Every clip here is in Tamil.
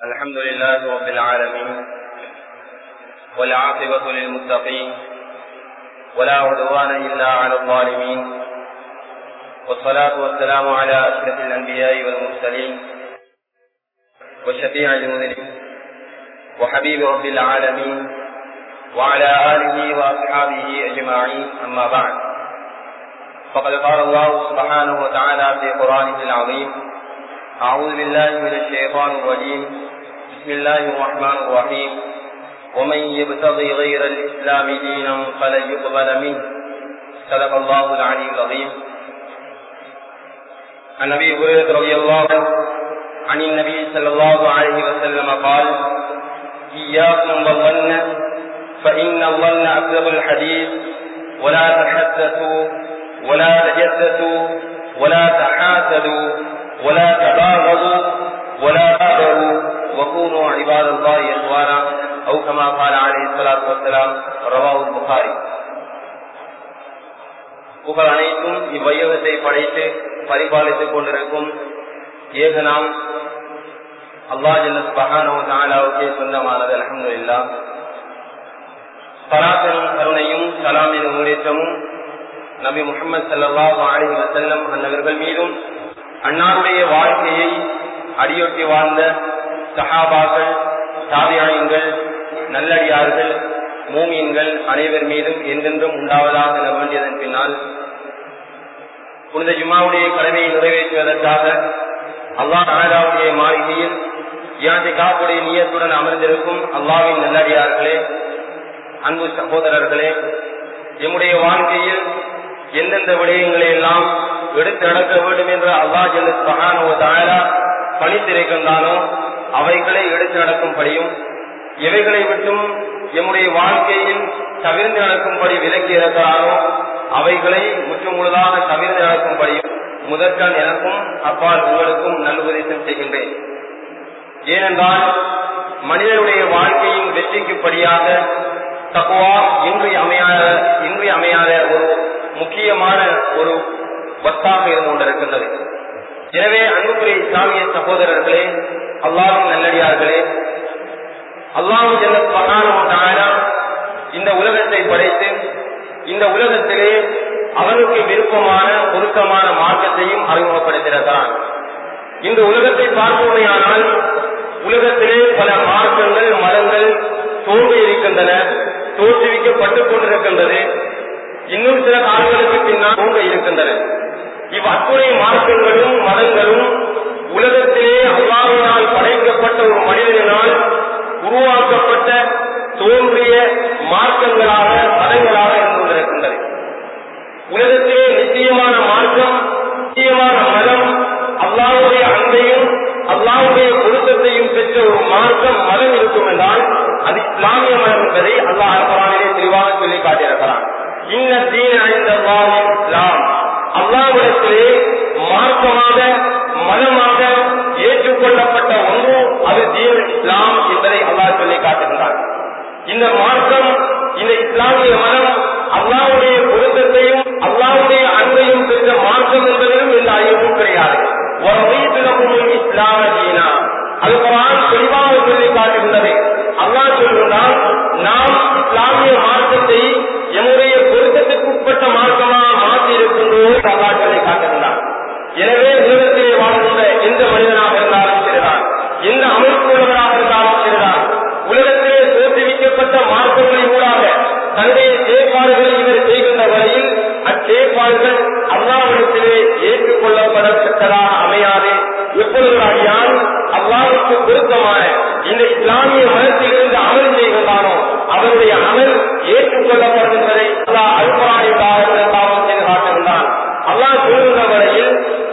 الحمد لله رب العالمين والعاقبة للمتقين ولا عدوان إلا على الظالمين والصلاة والسلام على أشرف الأنبياء والمرسلين وشفيع المذنبين وحبيب رب العالمين وعلى آله وأصحابه أجمعين أما بعد فقد قال الله سبحانه وتعالى في قرآنه العظيم أعوذ بالله من الشيطان الرجيم بسم الله الرحمن الرحيم ومن يبتغي غير الإسلام دينا فلن يقبل منه صدق الله العلي العظيم عن أبي هريرة رضي الله عنه عن النبي صلى الله عليه وسلم قال إياكم والظن فإن الظن أكذب الحديث ولا تحدثوا ولا تجسسوا ولا تحاسدوا ولا تباغضوا ولا تغروا وكونوا عباد الله إخوانا أو كما قال عليه الصلاة والسلام رواه البخاري புகழ் அனைத்தும் இவ்வையகத்தை படைத்து பரிபாலித்துக் கொண்டிருக்கும் ஏகனாம் அல்லா ஜல்லாவுக்கே சொந்தமானது அலமது இல்லா சலாத்தனும் கருணையும் சலாமின் முன்னேற்றமும் நபி முகமது சல்லாஹ் அலி வசல்லம் அன்னவர்கள் மீதும் அன்னாருடைய வாழ்க்கையை அடியொட்டி வாழ்ந்த சஹாபாக்கள் தாபியாயங்கள் நல்லடியார்கள் மூமியன்கள் அனைவர் மீதும் என்றென்றும் உண்டாவதாக என வேண்டியதன் பின்னால் புனித ஜுமாவுடைய கடமையை நிறைவேற்றுவதற்காக அல்லாஹ் ஆனாவுடைய மாளிகையில் யாந்தை காப்புடைய நீயத்துடன் அமர்ந்திருக்கும் அல்லாவின் நல்லடியார்களே அன்பு சகோதரர்களே எம்முடைய வாழ்க்கையில் எந்தெந்த விடயங்களை எல்லாம் எடுத்து நடக்க வேண்டும் என்று அல்லா ஜெல் மகானோ தாயரா பணித்திருக்கின்றானோ அவைகளை எடுத்து நடக்கும்படியும் எவைகளை விட்டும் எம்முடைய வாழ்க்கையில் தவிர்ந்து நடக்கும்படி விலக்கி இருக்கிறானோ அவைகளை முற்றும் முழுதாக தவிர்த்து நடக்கும்படியும் முதற்கண் எனக்கும் அப்பால் உங்களுக்கும் நல்லுபதேசம் செய்கின்றேன் ஏனென்றால் மனிதனுடைய வாழ்க்கையின் வெற்றிக்கு படியாக தக்குவா இன்றி அமையாத இன்றி அமையாத ஒரு முக்கியமான ஒரு வத்தாக இருந்து கொண்டிருக்கின்றது எனவே அன்புக்குரிய இஸ்லாமிய சகோதரர்களே அல்லாவும் நல்லடியார்களே அல்லாவும் ஜெல்ல இந்த உலகத்தை படைத்து இந்த உலகத்திலே அவனுக்கு விருப்பமான பொருத்தமான மார்க்கத்தையும் அறிமுகப்படுத்தியிருக்கிறான் இந்த உலகத்தை பார்ப்போமையானால் உலகத்திலே பல மார்க்கங்கள் மதங்கள் தோன்றி இருக்கின்றன தோற்றுவிக்கப்பட்டுக் கொண்டிருக்கின்றது இன்னும் சில காலங்களுக்கு பின்னால் தோன்ற இருக்கின்றன இவ் அத்துணை மார்க்கங்களும் மதங்களும் உலகத்திலே அல்லாவினால் படைக்கப்பட்ட ஒரு மனிதனால் உருவாக்கப்பட்ட தோன்றிய மார்க்கங்களாக மதங்களாக இருந்து கொண்டிருக்கின்றது உலகத்திலே நிச்சயமான மார்க்கம் நிச்சயமான மதம் அல்லாவுடைய அன்பையும் அல்லாவுடைய பொருத்தத்தையும் பெற்ற ஒரு மார்க்கம் மதம் இருக்கும் என்றால் அது இஸ்லாமிய மதம் என்பதை அல்லாஹ் அல்பரானிலே தெளிவாக சொல்லி காட்டியிருக்கிறான் இன்ன தீன் அணிந்த இஸ்லாம் அல்லாவிடத்திலே மார்க்கமாக மதமாக ஏற்றுக்கொள்ளப்பட்ட ஒன்று அது தீன் இஸ்லாம் என்பதை அல்லாஹ் சொல்லி காட்டுகின்றான் இந்த மார்க்கம் இந்த இஸ்லாமிய மதம் அல்லாவுடைய பொருத்தத்தையும் அல்லாவுடைய அன்பையும் பெற்ற மார்க்கம் என்பதிலும் எந்த அறிவும் கிடையாது இஸ்லாம தீனா அது குரான் தெளிவாக சொல்லி காட்டுகின்றது அல்லாஹ் சொல்கின்றான் நாம் இஸ்லாமிய மார்க்கத்தை என்னுடைய பொருத்தத்துக்கு உட்பட்ட மார்க்கமாக மாற்றி இருக்கின்றோம் அல்லாஹ் சொல்லி காட்டுகின்றான் எனவே உலகத்திலே வாழ்கின்ற எந்த மனிதனாக இருந்தாலும் சரிதான் எந்த அமைப்பு உள்ளவராக இருந்தாலும் சரிதான் உலகத்திலே தோற்றுவிக்கப்பட்ட மார்க்கங்களின் ஊடாக தன்னுடைய செயற்பாடுகளை இவர் செய்கின்ற வரையில் அச்செயற்பாடுகள் அல்லாவிடத்திலே ஏற்றுக்கொள்ளப்படத்தக்கதாக அமையாது எப்பொழுது அடியான் அல்லாவுக்கு பொருத்தமான இந்த இஸ்லாமிய மதத்திலிருந்து அமல் செய்கின்றானோ அவருடைய அமல் ஏற்றுக்கொள்ளப்படுகின்றதை அல்லா அல்பராணிக்காக தாமம் செய்து காட்டுகின்றான் அல்லாஹ் சொல்கின்ற வரையில்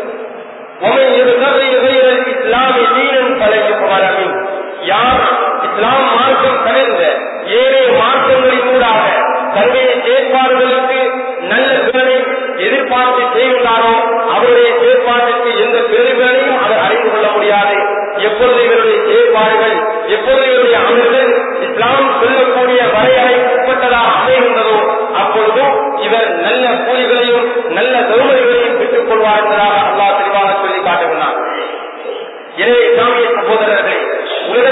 இஸ்லாமிய தீனன் பழகி யார் இஸ்லாம் மார்க்கம் கலைந்த ஏழை மார்க்கங்களின் ஊடாக தன்னுடைய செயற்பாடுகளுக்கு நல்ல திறனை எதிர்பார்த்து செய்கின்றாரோ அவருடைய செயற்பாட்டுக்கு எந்த பெருமைகளையும் அவர் அறிந்து கொள்ள முடியாது எப்பொழுது இவருடைய செயற்பாடுகள் எப்பொழுது இவருடைய அமல்கள் இஸ்லாம் சொல்லக்கூடிய வரையறைக்கு உட்பட்டதாக அமைகின்றதோ அப்பொழுதும் இவர் நல்ல கூலிகளையும் நல்ல கௌரவங்களையும் பெற்றுக் கொள்வார் என்பதாக அல்லா தெளிவாக சொல்லி காட்டுகிறார் எனவே இஸ்லாமிய சகோதரர்களே உலக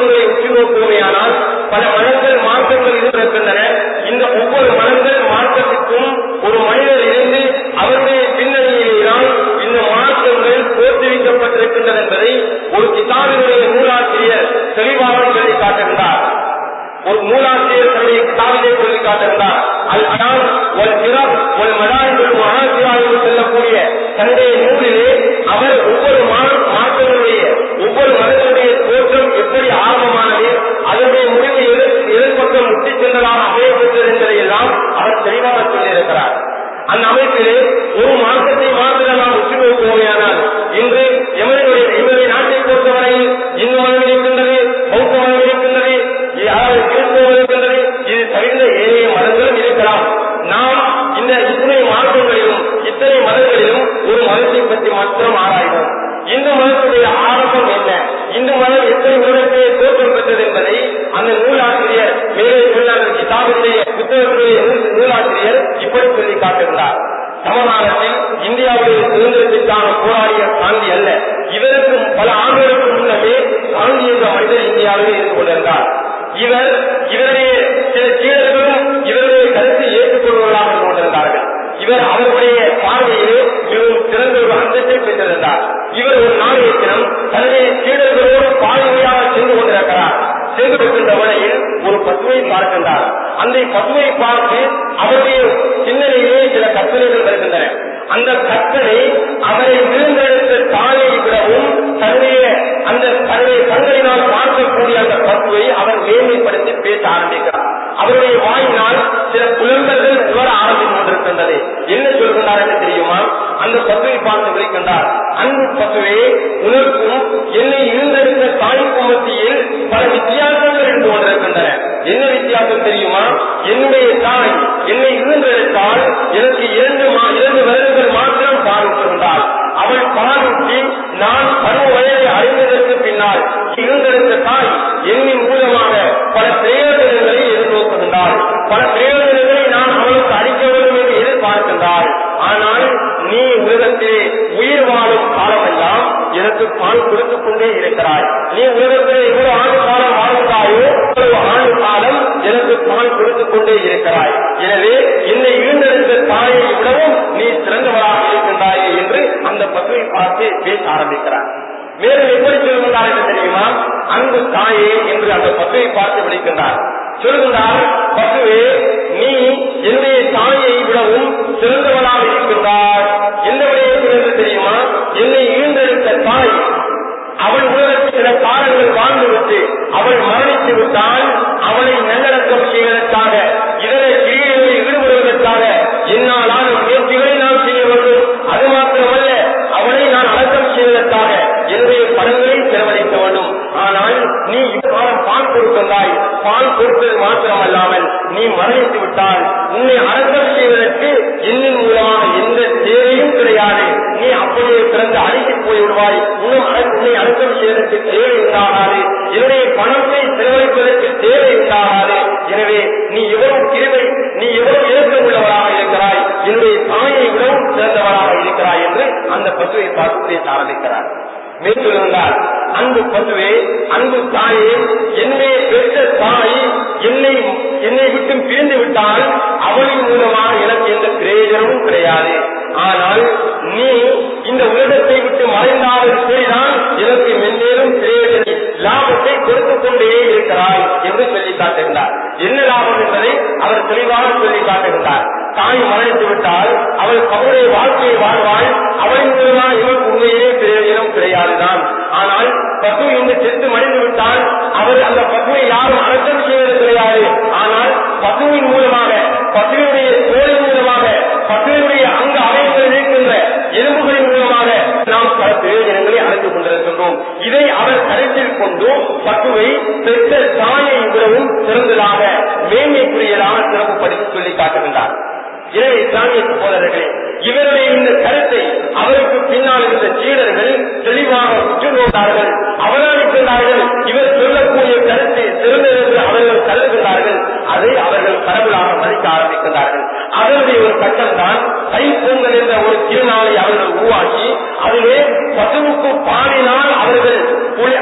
மார்க்கங்களை உற்று நோக்குவோமேயானால் பல மதங்கள் மார்க்கங்கள் இருக்கின்றன இந்த ஒவ்வொரு மதங்கள் மார்க்கத்துக்கும் ஒரு மனிதர் இருந்து அவருடைய பின்னணியிலேதான் இந்த மார்க்கங்கள் தோற்றுவிக்கப்பட்டிருக்கின்றது என்பதை ஒரு கிதாபினுடைய நூலாசிரியர் தெளிவாக சொல்லி காட்டுகின்றார் ஒரு நூலாசிரியர் தன்னுடைய கிதாபிலே சொல்லி காட்டுகின்றார் அல் அடான் ஒரு சிறப் ஒரு மதாய்கள் மகாசிரா என்று சொல்லக்கூடிய தன்னுடைய நூலிலே அவர் ஒவ்வொரு மா- மார்க்கங்களுடைய ஒவ்வொரு மதத்தினுடைய தோற்றம் எப்படி ஆரம்பமானது அதனுடைய முடிவு எது எதிர்பக்கம் முட்டி சென்றதாக அமையப்பட்டது என்பதை எல்லாம் அவர் தெளிவாக சொல்லியிருக்கிறார் அந்த அமைப்பிலே ஒரு மார்க்கத்தை மாத்திரம் நாம் உற்று நோக்குவோமேயானால் இன்று எமனுடைய எமனுடைய நாட்டை பொறுத்தவரையில் இந்து மதம் இருக்கின்றது பௌத்த மதம் இருக்கின்றது அதாவது கிறிஸ்தவம் இருக்கின்றது இது தவிர்ந்த ஏனைய மதங்களும் இருக்கலாம் நாம் இந்த இத்தனை மார்க்கங்களிலும் இத்தனை மதங்களிலும் ஒரு மதத்தை பற்றி மாத்திரம் ஆராய்வோம் இந்து மதத்துடைய ஆரம்பம் என்ன இந்து மதம் எத்தனை வருடத்திலே தோற்றம் பெற்றது என்பதை அந்த நூலாசிரியர் மேலே சொன்ன அந்த கிதாபுடைய புத்தகத்துடைய நூல்- நூலாசிரியர் இப்படி சொல்லி காட்டுகிறார் சமகாலத்தில் இந்தியாவுடைய சுதந்திரத்திற்கான போராடிய காந்தி அல்ல இவருக்கு பல ஆண்டுகளுக்கு முன்னமே காந்தி என்ற மனிதர் இந்தியாவிலே இருந்து கொண்டிருந்தார் இவர் இவருடைய சில சீடர்களும் இவருடைய கருத்தை ஏற்றுக்கொள்வதாக இருந்து கொண்டிருந்தார்கள் இவர் அவருடைய பார்வையிலே மிகவும் சிறந்த ஒரு அந்தத்தை பெற்றிருந்தார் இவர் ஒரு நாளைய தினம் தன்னுடைய சீடர்களோடு பாதுகையாக சென்று கொண்டிருக்கிறார் சென்று கொண்டிருந்த வேளையில் ஒரு பசுவை பார்க்கின்றார் அந்த பசுவை பார்த்து அவருடைய சிந்தனையிலே சில கற்பனைகள் வருகின்றன அந்த கற்பனை அவரை விழுந்தெடுத்த தாயை விடவும் தன்னுடைய அந்த தன்னுடைய கண்களினால் பார்க்கக்கூடிய அந்த பசுவை அவர் மேன்மைப்படுத்தி பேச ஆரம்பிக்கிறார் அவருடைய வாயினால் சில புலம்பல்கள் உணர ஆரம்பித்துக் கொண்டிருக்கின்றது என்ன சொல்கின்றார் என்று தெரியுமா அந்த பசுவை பார்த்து விളിக்கின்றார் அன்பு பசுவே உனக்கும் என்னை இருந்தெடுத்த தாய்க்கும் மத்தியில் பல வித்தியாசங்கள் இருந்து கொண்டிருக்கின்றன என்ன வித்தியாசம் தெரியுமா என்னுடைய தாய் என்னை இருந்தெடுத்தால் எனக்கு இரண்டு மா- இரண்டு வருடங்கள் மாத்திரம் பால் ஊற்றுகின்றாள் அவள் பால் ஊற்றி நான் பருவ வயதை அடைந்ததற்கு பின்னால் இருந்தெடுத்த தாய் என்னின் மூலமாக பல பிரயோஜனங்களை எதிர்நோக்குகின்றாள் பல பிரயோஜனங்களை நான் அவளுக்கு அளிக்க வேண்டும் என்று எதிர்பார்க்கின்றாள் ஆனால் நீ உலகத்திலே உயிர் வாழும் காலமெல்லாம் எனக்கு பால் கொடுத்துக் கொண்டே இருக்கிறாய் நீ உலகத்திலே எவ்வளவு ஆண்டு காலம் வாழ்ந்தாயோ அவ்வளவு ஆண்டு காலம் எனக்கு பால் கொடுத்துக் கொண்டே இருக்கிறாய் எனவே என்னை ஈண்டெடுத்த தாயை விடவும் நீ சிறந்தவராக இருக்கின்றாயே என்று அந்த பசுவை பார்த்து பேச ஆரம்பிக்கிறார் மேலும் எப்படி சொல்கின்றார் என்று தெரியுமா அன்பு தாயே என்று அந்த பசுவை பார்த்து விളിக்கின்றார் சொல்கின்றார் பசுவே நீ என்னுடைய தாயை விடவும் சிறந்தவனாக இருக்கின்றாய் எந்த விடயத்தில் என்று தெரியுமா என்னை ஈண்டெடுத்த தாய் அவள் உலகத்தில் சில காலங்கள் வாழ்ந்துவிட்டு அவள் மரணித்து விட்டால் அவளை நல்லடக்கம் செய்வதற்காக இதர கிரியைகளில் ஈடுபடுவதற்காக என்னாலான முயற்சிகளை நான் செய்ய வேண்டும் அது மாத்திரமல்ல அவளை நான் அடக்கம் செய்வதற்காக என்னுடைய படங்களை செலவழிக்க வேண்டும் ஆனால் நீ இவ்வாறு பால் கொடுக்கின்றாய் பால் கொடுப்பது மாத்திரமல்லாமல் நீ மரணித்து விட்டால் உன்னை அடக்கம் செய்வதற்கு என்னின் மூலமாக எந்த தேவையும் கிடையாது நீ அப்படியே பிறந்து அழுகி போய் விடுவாய் இன்னும் அட- உன்னை அடக்கம் செய்வதற்கு தேவை உண்டாகாது என்னுடைய பணத்தை செலவழிப்பதற்கு தேவை உண்டாகாது எனவே நீ எவ்வளவு கிருவை நீ எவ்வளவு இலக்கம் உள்ளவராக இருக்கிறாய் என்னுடைய தாயை விடவும் சிறந்தவராக இருக்கிறாய் என்று அந்த பசுவை பார்த்து பேச ஆரம்பிக்கிறார் மேற்கொள்கிறார் அன்பு பசுவே அன்பு தாயே என்னுடைய பெற்ற தாய் என்னை என்னை விட்டு பிரிந்து விட்டால் அவளின் மூலமாக எனக்கு எந்த பிரயோஜனமும் கிடையாது ஆனால் நீ இந்த உலகத்தை விட்டு மறைந்தாலும் சரிதான் எனக்கு மென்மேலும் பிரயோஜன லாபத்தை கொடுத்துக் கொண்டே இருக்கிறாய் என்று சொல்லி காட்டுகின்றார் என்ன லாபம் என்பதை அவர் தெளிவாக சொல்லி காட்டுகின்றார் தாய் மரணித்து விட்டால் அவள் அவருடைய வாழ்க்கையை வாழ்வாள் அவளின் மூலமாக இவருக்கு உண்மையிலே பிரயோஜனம் கிடையாதுதான் ஆனால் பசு இந்த செத்து மடிந்து விட்டால் அவர் அந்த பசுவை யாரும் அடக்கம் செய்வது கிடையாது ஆனால் பசுவின் மூலமாக பசுவினுடைய தோலின் மூலமாக பசுவினுடைய அங்க அவயங்கள் இருக்கின்ற எலும்புகளின் மூலமாக நாம் பல பிரயோஜனங்களை அடைந்து கொண்டிருக்கின்றோம் இதை அவர் கருத்தில் கொண்டு பசுவை பெற்ற தாயை விடவும் சிறந்ததாக மேன்மைக்குரியதாக சிறப்புப்படுத்தி சொல்லி காட்டுகின்றார் எனவே இஸ்லாமிய சகோதரர்களே இவருடைய இந்த கருத்தை அவருக்கு பின்னால் இருந்த சீடர்கள் தெளிவாக உற்று நோட்டார்கள் அவதானிக்கின்றார்கள் இவர் சொல்லக்கூடிய கருத்தை சிறந்தது என்று அவர்கள் கருதுகின்றார்கள் அதை அவர்கள் கடவுளாக மதிக்க ஆரம்பிக்கின்றார்கள் அதனுடைய ஒரு கட்டம் தான் தைப்பொங்கல் என்ற ஒரு திருநாளை அவர்கள் உருவாக்கி அதிலே பசுவுக்கு பாடினால் அவர்கள் புலி-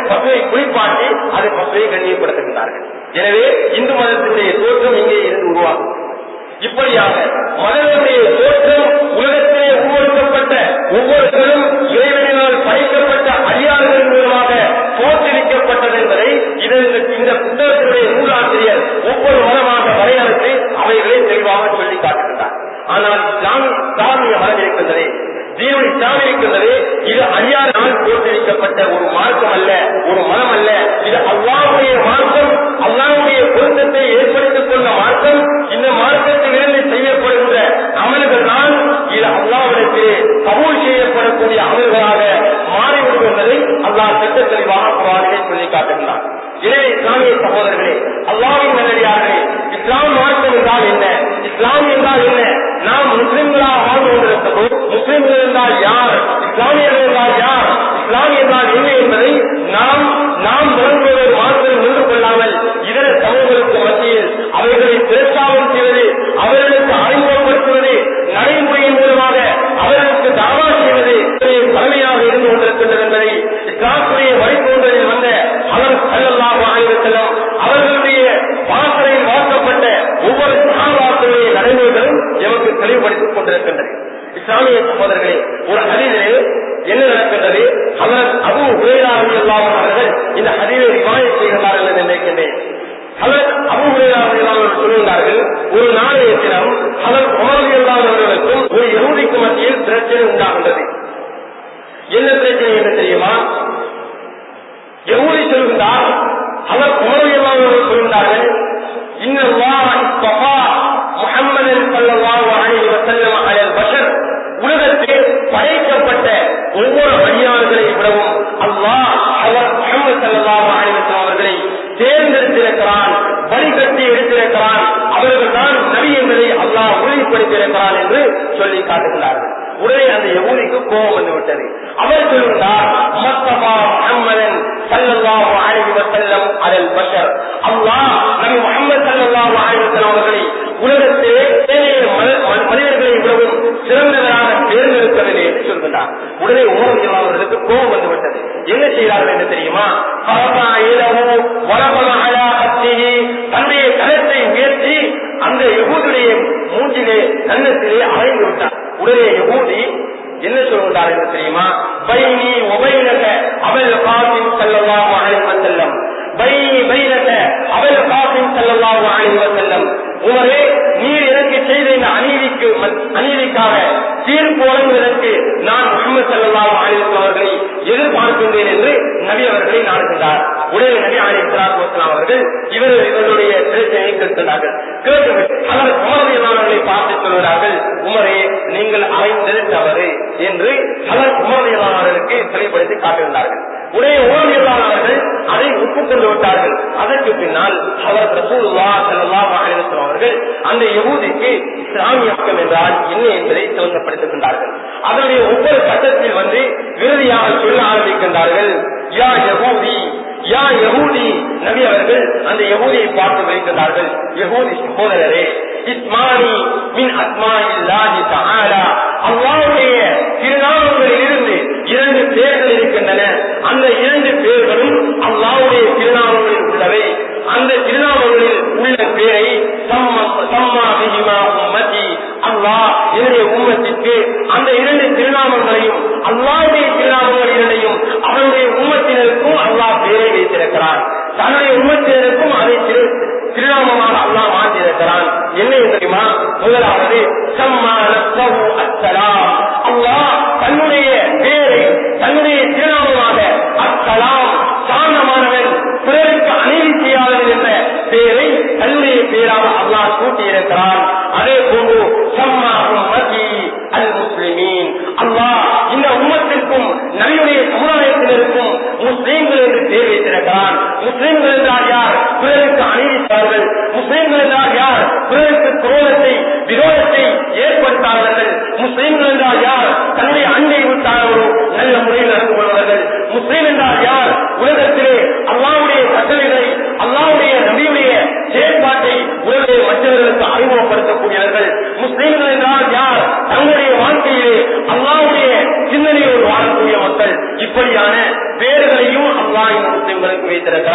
பசுவை குளிப்பாட்டி அது பசுவை கண்ணியப்படுத்துகின்றார்கள் எனவே இந்து மதத்தினுடைய தோற்றம் இங்கே இருந்து உருவாகும் இப்படியாக மதங்களுடைய தோற்றம் உலகத்திலே உருவெடுக்கப்பட்ட ஒவ்வொருத்தரும் இறைவனால் படைக்கப்பட்ட அடியார்கள் மூலமாக தோற்றுவிக்கப்பட்டது என்பதை இதற்கு இந்த புத்தகத்தினுடைய நூலாசிரியர் ஒவ்வொரு மதமாக வரையறுத்து அவைகளை தெளிவாக சொல்லி காட்டுகின்றார் ஆனால் இஸ்லாமிய இஸ்லாமிய மதம் இருக்கின்றதே தீனு இஸ்லாம் இருக்கின்றது இது அடியாரால் தோற்றுவிக்கப்பட்ட ஒரு மார்க்கம் அல்ல ஒரு மதம் அல்ல இது அல்லாவுடைய மார்க்கம் அல்லாவுடைய பொருத்தத்தை ஏற்படுத்திக் கொண்ட மார்க்கம் இந்த மார்க்கத்தில் இருந்து செய்யப்படுகின்ற அமல்கள் தான் இது அல்லாவிடத்திலே கபூல் செய்யப்படக்கூடிய அமல்களாக மாறிவிடும் என்பதை அல்லாஹ் திட்ட தெளிவாக குரானிலே சொல்லி காட்டுகின்றார் எனவே இஸ்லாமிய சகோதரர்களே அல்லாவின் நல்லடியார்களே இஸ்லாம் மார்க்கம் என்றால் என்ன இஸ்லாம் என்றால் என்ன நாம் முஸ்லிம்களாக வாழ்ந்து கொண்டிருக்கிறோம் முஸ்லிம்கள் என்றால் யார் இஸ்லாமியர்கள் என்றால் யார் இஸ்லாம் என்றால் என்ன என்பதை நாம் நாம் விளங்குவதை மாத்திரம் நின்று கொள்ளாமல் இதர சமூகங்களுக்கு மத்தியில் அவர்களை பிரச்சாரம் செய்வது அவர்களுக்கு அறிமுகப்படுத்துவது நடைமுறையின் மூலமாக அவர்களுக்கு தாவா செய்வது தலைமையாக இருந்து கொண்டிருக்கின்றது என்பதை இஸ்லாத்துடைய வழித்தோன்றலில் வந்த அவர் செல்லலாம் ஆய்வத்தலம் அவர்களுடைய வாசலையில் வாக்கப்பட்ட ஒவ்வொரு சகாபாக்களுடைய நடைமுறைகளும் எமக்கு தெளிவுபடுத்திக் கொண்டிருக்கின்றது இஸ்லாமிய சகோதரர்களே ஒரு ஹதீதிலே என்ன நடக்கின்றது அவர் அபு உபேராவி அல்லாமல் அவர்கள் இந்த ஹதீரை ரிவாய செய்கிறார்கள் என்று நினைக்கின்றேன் அவர் அபு உபேராவி அவர்கள் சொல்லுகிறார்கள் ஒரு நாளைய தினம் அவர் உமரவி அல்லாதவர்களுக்கும் ஒரு யகுதிக்கு மத்தியில் பிரச்சனை உண்டாகின்றது என்ன பிரச்சனை என்று தெரியுமா யகுதி சொல்கின்றார் அவர் உமரவி அல்லாதவர்கள் சொல்கின்றார்கள் முகமது சல்லாஹு அலைஹி வஸல்லம் அலல் பஷர் உலகத்தில் படைக்கப்பட்ட ஒவ்வொரு அடியார்களை விடவும் அல்லாஹ் அவர் முகமது சல்லாஹு அலைஹி வஸல்லம் அவர்களை தேர்ந்தெடுத்திருக்கிறான் வழிகட்டி எடுத்திருக்கிறான் அவர்கள் தான் நபி என்பதை அல்லாஹ் உறுதிப்படுத்தியிருக்கிறான் என்று சொல்லி காட்டுகிறார்கள் உடனே அந்த யகுதிக்கு கோபம் வந்து விட்டது அவர் சொல்கிறார் மத்தபா முகம்மதன் சல்லல்லாஹு அலைஹி வஸல்லம் அலல் பஷர் அல்லாஹ் நபி முகமது சல்லல்லாஹு அலைஹி வஸல்லம் அவர்களை உலகத்திலே ஏனைய மனிதர்களை விடவும் சிறந்தவராக தேர்ந்தெடுக்கவில்லை என்று சொல்கின்றார் உடனே உமர் அவர்களுக்கு கோபம் வந்து விட்டது என்ன செய்தார்கள் என்று தெரியுமா தன்னுடைய கலத்தை உயர்த்தி அந்த யகூதுடைய மூஞ்சிலே கன்னத்திலே அறைந்து விட்டார் உடனே யகூதி என்ன சொல்கின்றார் என்று தெரியுமா பைனி ஒபைனக அவள் காசிம் செல்லவாக அழைவ செல்லம் பைனி பைனக அவள் காசிம் செல்லவாக அழைவ செல்லம் உமரே நீர் எனக்கு செய்த இந்த அநீதிக்கு அநீதிக்காக தீர்ப்பு வழங்குவதற்கு நான் முகமது சல்லாஹ் அலிஸ்லாம் அவர்களை எதிர்பார்க்கின்றேன் என்று நபி அவர்களை நாடுகின்றார் உடனே நபி அலி இஸ்லாம் அவர்கள் இவர் இவர்களுடைய பிரச்சனையை கேட்கின்றார்கள் கேட்டுவிட்டு அவர் உமரதியலாளர்களை பார்த்து சொல்கிறார்கள் உமரே நீங்கள் அலைந்தது தவறு என்று அவர் உமரதியலாளர்களுக்கு தெளிவுபடுத்தி காட்டுகின்றார்கள் உடைய உமரதியலாளர்கள் அதை ஒப்புக்கொண்டு விட்டார்கள் அதற்கு பின்னால் அவர் ரசூலுல்லா ஸல்லல்லாஹு அலைஹி வஸல்லம் அவர்கள் அந்த யகூதிக்கு இஸ்லாமியாக்கம் என்றால் என்ன என்பதை துவங்கப்படுத்துகின்றார்கள் அதனுடைய ஒவ்வொரு கட்டத்தில் வந்து இறுதியாக சொல்ல ஆரம்பிக்கின்றார்கள் யா யகூதி யா யகூதி நபி அவர்கள் அந்த யகூதியை பார்த்து வைக்கின்றார்கள் யகூதி சகோதரரே இஸ்மானி மின் அஸ்மாஇல்லாஹி தஆலா அல்லாஹ்வுடைய திருநாமங்களில் இருந்து இரண்டு பேர்கள் இருக்கின்றன அந்த இரண்டு பேர்களும் அல்லாஹ்வுடைய திருநாமங்களில் உள்ளவை அந்த திருநாமங்களில் உள்ள பேரை சம்மா பிஹிமா உம்மதி அல்லாஹ் என்னுடைய உம்மத்திற்கு அந்த இரண்டு திருநாமங்களையும் அல்லாவுடைய திருநாமங்கள் இரண்டையும் அவனுடைய உம்மத்தினருக்கும் அல்லாஹ் பேரை வைத்திருக்கிறான் தன்னுடைய உம்மத்தினருக்கும் அதை திரு திருநாமமாக அல்லாஹ் மாற்றியிருக்கிறான் என்ன தெரியுமா முதலாவது சம்மா நப்சஹு அஸ்ஸலாம் அல்லாஹ் தன்னுடைய பேரை தன்னுடைய திருநாமமாக அஸ்ஸலாம் சாந்தமானவன் பிறருக்கு அநீதி செய்யாதவன் என்ற பேரை தன்னுடைய பேராக அல்லாஹ் கூட்டியிருக்கிறான் அதே போன்று சம்மா உம்மதி அல் முஸ்லிமீன் அல்லாஹ் இந்த உம்மத்திற்கும் நபியுடைய சமுதாயத்தினருக்கும் முஸ்லீம்கள் என்று பேர் வைத்திருக்கிறான் முஸ்லீம்கள் என்றால் யார் பிறருக்கு அநீதித்தார்கள் முஸ்லீம்கள் என்றால் யார் பிறருக்கு குரோதத்தை விரோதத்தை ஏற்படுத்தாதவர்கள் முஸ்லீம்கள் என்றால் யார் தன்னுடைய அண்டை விட்டார்களோ நல்ல முறையில் நடந்து கொள்வார்கள் முஸ்லீம் என்றால் யார் உலகத்திலே அல்லாவுடைய கட்டளைகளை அல்லாவுடைய நபியுடைய செயற்பாட்டை உலகிலே மற்றவர்களுக்கு அறிமுகப்படுத்தக்கூடியவர்கள் முஸ்லீம்கள் என்றால் யார் தங்களுடைய வாழ்க்கையிலே அல்லாவுடைய சிந்தனையோடு வாழக்கூடிய மக்கள் இப்படியான பேர்களையும் அல்லாஹ்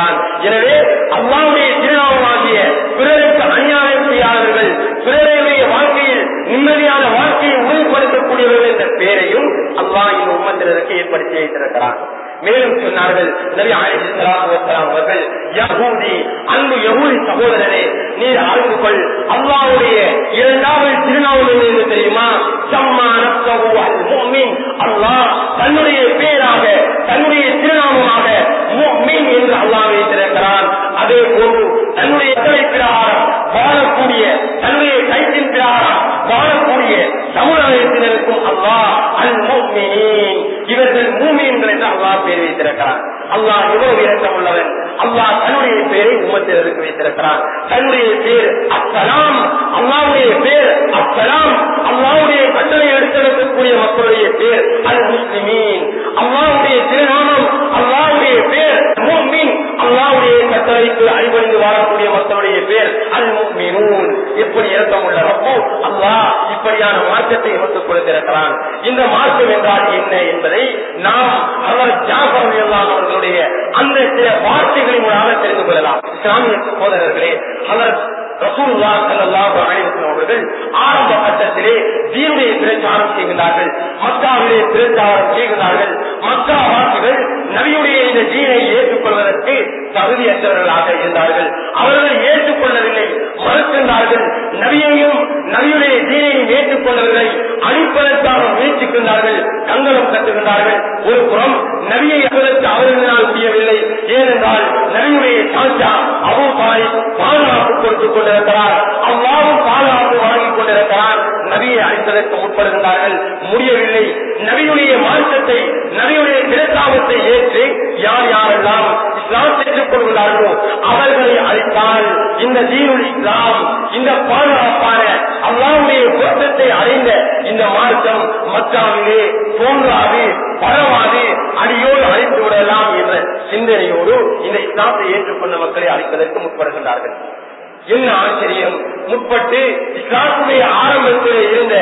வைத்திருக்கிறான் எனவே அல்லாவுடைய திருநாமமாகிய பிறருக்கு அநியாயம் செய்யாதவர்கள் பிறருடைய வாழ்க்கையில் நிம்மதியான வாழ்க்கையை உறுதிப்படுத்தக்கூடியவர்கள் என்ற பெயரையும் அல்லாஹ் இந்த உம்மத்தினருக்கு ஏற்படுத்தி வைத்திருக்கிறான் மேலும் சொன்னார்கள் நபி அலிஸ்லாம் அவர்கள் யகூதி அன்பு யகூதி சகோதரரே நீர் அறிந்து கொள் அல்லாவுடைய இரண்டாவது திருநாவல் என்று தெரியுமா சம்மா நப்சஹு அல் முஃமின் அல்லாஹ் தன்னுடைய பேராக தன்னுடைய திருநாமமாக முஃமின் என்று அல்லாஹ் வைத்திருக்கிறான் அதே போன்று தன்னுடைய எத்தனை பிரகாரம் வாழக்கூடிய தன்னுடைய கைத்தின் பிரகாரம் வாழக்கூடிய சமுதாயத்தினருக்கும் அல்லாஹ் அல் முஃமினீன் இவர்கள் மூமியன்கள் என்று அல்லாஹ் பேர் வைத்திருக்கிறான் அல்லாஹ் எவ்வளவு இறக்கம் உள்ளவன் அல்லாஹ் தன்னுடைய பேரை உமத்தினருக்கு வைத்திருக்கிறான் தன்னுடைய பேர் அஸ்ஸலாம் அல்லாவுடைய பேர் அஸ்ஸலாம் அல்லாவுடைய கட்டளை எடுத்திருக்கக்கூடிய மக்களுடைய பேர் அல் முஸ்லிமீன் அல்லாவுடைய திருநாமம் அல்லாவுடைய பேர் முஃமின் அல்லாவுடைய கட்டளைக்கு அடிபணிந்து வாழக்கூடிய மக்களுடைய பேர் அல் முஃமினூன் எப்படி இறக்கம் உள்ள ரப்போ அல்லாஹ் இப்படியான மாற்றத்தை எமக்கு கொடுத்திருக்கிறான் இந்த மாற்றம் என்றால் என்ன என்பதை நாம் அவர் ஜாஃபர் அல்லாஹ் அவர்களுடைய அந்த சில வார்த்தைகளின் மூலமாக தெரிந்து கொள்ளலாம் இஸ்லாமிய சகோதரர்களே அவர் ரசூல்லா ஸல்லல்லாஹு அலைஹி வஸல்லம் அவர்கள் ஆரம்ப கட்டத்திலே தீனுடைய பிரச்சாரம் செய்கிறார்கள் மக்காவிலே பிரச்சாரம் செய்கிறார்கள் மக்கா வாசிகள் நபியுடைய இந்த தீனை ஏற்றுக்கொள்வதற்கு தகுதியற்றவர்களாக இருந்தார்கள் அவர்கள் ஏற்றுக்கொள்ளவில்லை மறுக்கின்றார்கள் நபியையும் நபியுடைய தீனையும் ஏற்றுக்கொள்ளவில்லை அழிப்பதற்காக முயற்சிக்கின்றார்கள் கங்கணம் கட்டுகின்றார்கள் ஒரு புறம் நபியை அவர்களுக்கு அவர்களால் முடியவில்லை ஏனென்றால் நபியுடைய சாச்சா அபு தாய் பாதுகாப்பு கொடுத்துக் கொண்டிருக்கிறார் அவ்வாறும் பாதுகாப்பு வழங்கிக் கொண்டிருக்கிறார் நபியை அழைப்பதற்கு முற்படுகின்றார்கள் முடியவில்லை நபியுடைய மார்க்கத்தை நபியுடைய திருத்தாவத்தை ஏற்று யார் யாரெல்லாம் இஸ்லாம் ஏற்றுக் கொள்கிறார்களோ அவர்களை அழைத்தால் இந்த தீனுல் இஸ்லாம் இந்த பாதுகாப்பான அல்லாவுடைய பொருத்தத்தை அடைந்த இந்த மார்க்கம் மக்காவிலே தோன்றாது பரவாது அடியோடு அழைத்து விடலாம் என்ற சிந்தனையோடு இந்த இஸ்லாத்தை ஏற்றுக்கொண்ட மக்களை அழைப்பதற்கு முற்படுகின்றார்கள் என்ன ஆச்சரியம் முற்பட்டு இஸ்லாத்துடைய ஆரம்பத்தில் இருந்த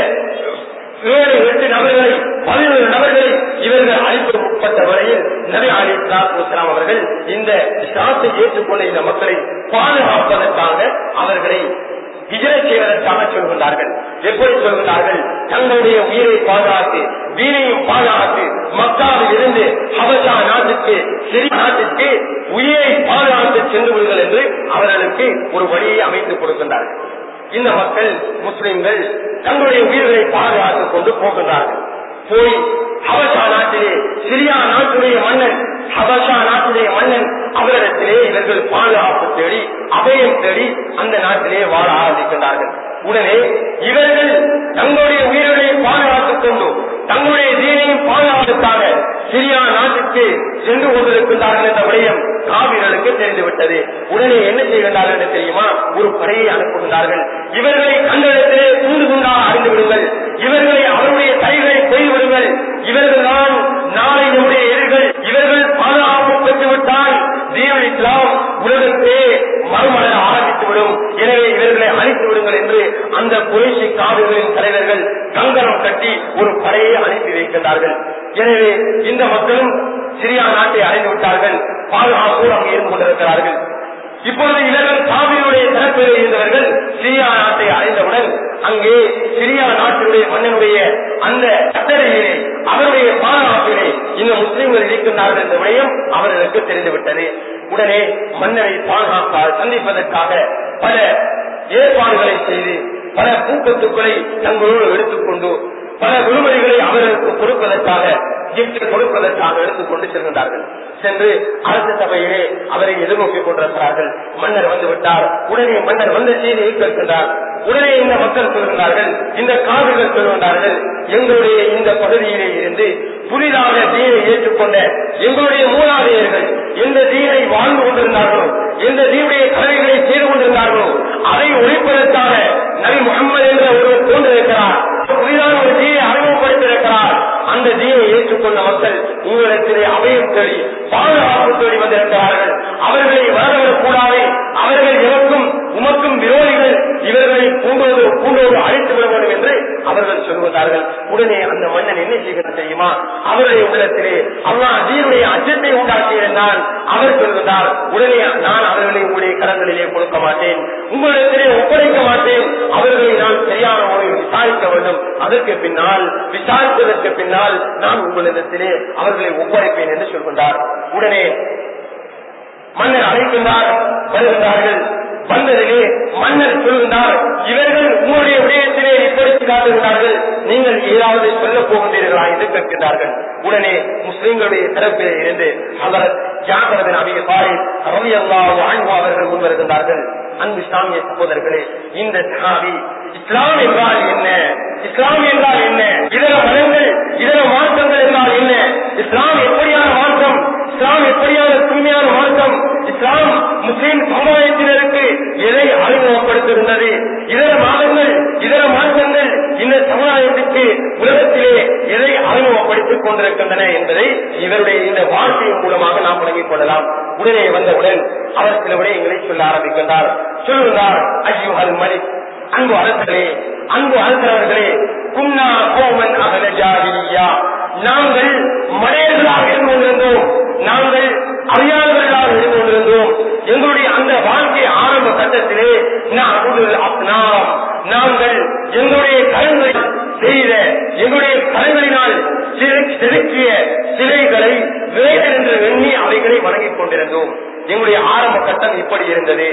ஏழு எட்டு நபர்களை பதினொரு நபர்களை இவர்கள் அழைப்பு முற்பட்ட வரையில் நபி அலி இஸ்லாம் அவர்கள் இந்த இஸ்லாத்தை ஏற்றுக்கொண்ட இந்த மக்களை பாதுகாப்பதற்காக அவர்களை விஜய செய்வதற்காக சொல்கின்றார்கள் எப்படி சொல்கிறார்கள் தங்களுடைய உயிரை பாதுகாத்து வீணையும் பாதுகாத்து மக்காவில் இருந்து ஹபசா நாட்டுக்கு சிறிய நாட்டுக்கு உயிரை பாதுகாத்து சென்று விடுங்கள் என்று அவர்களுக்கு ஒரு வழியை அமைத்துக் கொடுக்கின்றார்கள் இந்த மக்கள் முஸ்லிம்கள் தங்களுடைய உயிர்களை பாதுகாத்துக் கொண்டு போகின்றார்கள் போய் ஹபசா நாட்டிலே சிரியா நாட்டுடைய மன்னன் ஹபசா நாட்டுடைய மன்னன் அவரிடத்திலே இவர்கள் பாதுகாப்பு தேடி அபயம் தேடி அந்த நாட்டிலே வாழ ஆரம்பிக்கின்றார்கள் உடனே இவர்கள் தங்களுடைய உயிர்களை பாதுகாத்துக் கொண்டு தங்களுடைய தீனையும் பாதுகாப்புக்காக சிரியா நாட்டுக்கு சென்று கொண்டிருக்கின்றார்கள் என்ற விடயம் காவிர்களுக்கு தெரிந்துவிட்டது உடனே என்ன செய்கின்றார்கள் என்று தெரியுமா ஒரு படையை அனுப்புகின்றார்கள் இவர்களை கண்டடத்திலே தூண்டு துண்டாக அறிந்து விடுங்கள் இவர்களை அவருடைய கைகளை கொய்து விடுங்கள் இவர்கள் தான் நாளை நம்முடைய எதிர்கள் இவர்கள் பாதுகாப்பு பெற்றுவிட்டால் தீவல் இஸ்லாம் உலகத்தே மறுமலர ஆரம்பித்துவிடும் எனவே இவர்களை அழித்து விடுங்கள் என்று அந்த குறைசி காவிர்களின் தலைவர்கள் கங்கணம் கட்டி ஒரு படையை அனுப்பி வைக்கின்றார்கள் எனவே இந்த மக்களும் சிரியா நாட்டை அடைந்து விட்டார்கள் பாதுகாப்போடு அங்கே இருந்து கொண்டிருக்கிறார்கள் இப்பொழுது இவர்கள் காவிரியுடைய தரப்பில் இருந்தவர்கள் சிரியா நாட்டை அடைந்தவுடன் அங்கே சிரியா நாட்டினுடைய மன்னனுடைய அந்த கட்டளையிலே அவருடைய பாதுகாப்பிலே இந்த முஸ்லிம்கள் இருக்கின்றார்கள் என்ற விடயம் அவர்களுக்கு தெரிந்துவிட்டது உடனே மன்னரை பாதுகாப்பாக சந்திப்பதற்காக பல ஏற்பாடுகளை செய்து பல பூக்கத்துக்களை தங்களோடு எடுத்துக்கொண்டு பல விடுமுறைகளை அவர்களுக்கு கொடுப்பதற்காக gift கொடுப்பதற்காக எடுத்துக்கொண்டு செல்கின்றார்கள் சென்று அரசு சபையிலே அவரை எதிர்நோக்கிக் கொண்டிருக்கிறார்கள் மன்னர் வந்து விட்டார் உடனே மன்னர் வந்த செய்தியை கேட்கின்றார் உடனே இந்த மக்கள் சொல்கின்றார்கள் இந்த காவிர்கள் சொல்கின்றார்கள் எங்களுடைய இந்த பகுதியிலே இருந்து புதிதாக தீனை ஏற்றுக்கொண்ட எங்களுடைய மூலாதையர்கள் எந்த தீனை வாழ்ந்து கொண்டிருந்தார்களோ எந்த தீனுடைய கலைகளை செய்து கொண்டிருந்தார்களோ அதை ஒழிப்பதற்காக நபி முகமது என்ற ஒருவர் தோன்றிருக்கிறார் புதிதாக ஒரு தீனை அறிமுகப்படுத்தியிருக்கிறார் அந்த தீனை ஏற்றுக்கொண்ட மக்கள் உங்களிடத்திலே அபயம் தேடி பாதுகாப்பு தேடி வந்திருக்கிறார்கள் அவர்களை வரவிடக் கூடாது அவர்கள் எவருக்கும் உமக்கும் விரோதிகள் இவர்களை பூண்டோடு பூண்டோடு அழைத்து விட வேண்டும் என்று அவர்கள் சொல்லுகிறார்கள் உடனே அந்த மன்னன் என்ன செய்கிறது தெரியுமா அவருடைய உள்ளத்திலே அல்லாஹ் அதீனுடைய அச்சத்தை உண்டாக்கியிருந்தான் அவர் சொல்கிறார் உடனே நான் அவர்களை உங்களுடைய கரங்களிலே கொடுக்க மாட்டேன் உங்களிடத்திலே ஒப்படைக்க மாட்டேன் அவர்களை நான் சரியான முறையில் விசாரிக்க வேண்டும் அதற்கு பின்னால் விசாரித்ததற்கு பின்னால் நான் உங்களிடத்திலே அவர்களை ஒப்படைப்பேன் என்று சொல்கின்றார் உடனே மன்னர் அழைக்கின்றார் வருகின்றார்கள் வந்ததிலே மன்னர் சொல்கின்றார் இவர்கள் உங்களுடைய விடயத்திலே இப்படித்து காட்டுகிறார்கள் நீங்கள் ஏதாவது சொல்ல போகின்றீர்களா என்று கேட்கின்றார்கள் உடனே முஸ்லிம்களுடைய தரப்பிலே இருந்து அவர் ஜாகரதன் அபிய பாரி ரவி அல்லா வாழ்வா அவர்கள் முன் வருகின்றார்கள் அன்பு இஸ்லாமிய சகோதரர்களே இந்த சஹாபி இஸ்லாம் என்றால் என்ன இஸ்லாம் என்றால் என்ன இதர மதங்கள் இதர மாற்றங்கள் என்றால் என்ன இஸ்லாம் எப்படியான மாற்றம் இஸ்லாம் எப்படியான தூய்மையான மாற்றம் இஸ்லாம் முஸ்லிம் சமுதாயத்தினருக்கு எதை அறிமுகப்படுத்திருந்தது இதர மாதங்கள் இதர மாற்றங்கள் இந்த சமுதாயத்திற்கு உலகத்திலே எதை அறிமுகப்படுத்திக் கொண்டிருக்கின்றன என்பதை இவருடைய இந்த வாழ்க்கையின் மூலமாக நாம் விளங்கிக் கொள்ளலாம் உடனே வந்தவுடன் அவர் சில விடயங்களை சொல்ல ஆரம்பிக்கின்றார் சொல்லுகிறார் ஐயோ அல் மலிக் அன்பு அரசர்களே அன்பு அரசர்களே குன்னா கோமன் அகல ஜாகிலியா நாங்கள் மனிதர்களாக இருந்து கொண்டிருந்தோம் நாங்கள் அறியாதவர்களாக இருந்து கொண்டிருந்தோம் எங்களுடைய அந்த வாழ்க்கை ஆரம்ப கட்டத்திலே நாம் நாங்கள் எங்களுடைய கருங்களை செய்த எங்களுடைய கருங்களினால் செதுக்கிய சிலைகளை வேதன் என்று எண்ணி அவைகளை வணங்கிக் கொண்டிருந்தோம் எங்களுடைய ஆரம்ப கட்டம் இப்படி இருந்தது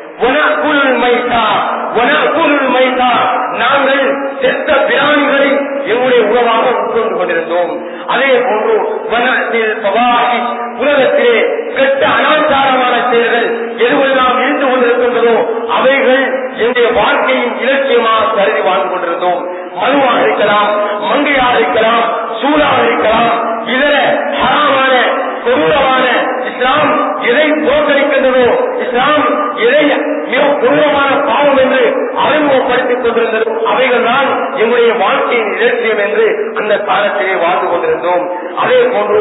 நாங்கள் செத்த பிராணிகளை எங்களுடைய உணவாக உட்கொண்டு கொண்டிருந்தோம் அதே போன்று வனத்தில் பவாகி உலகத்திலே கெட்ட அனாச்சாரமான செயல்கள் எதுவெல்லாம் இருந்து கொண்டிருக்கின்றதோ அவைகள் எங்களுடைய வாழ்க்கையின் இலட்சியமாக கருதி வாழ்ந்து கொண்டிருந்தோம் மனுவாக இருக்கலாம் மங்கையாக இருக்கலாம் சூழாக இருக்கலாம் இதர ஹராமான கொடூரமான இஸ்லாம் எதை தோற்கடிக்கின்றதோ இஸ்லாம் எதை மிக கொடூரமான பாவம் என்று அறிமுகப்படுத்திக் கொண்டிருந்ததோ அவைகள் தான் எங்களுடைய வாழ்க்கையின் இலட்சியம் என்று அந்த காலத்திலே வாழ்ந்து கொண்டிருந்தோம் அதே போன்று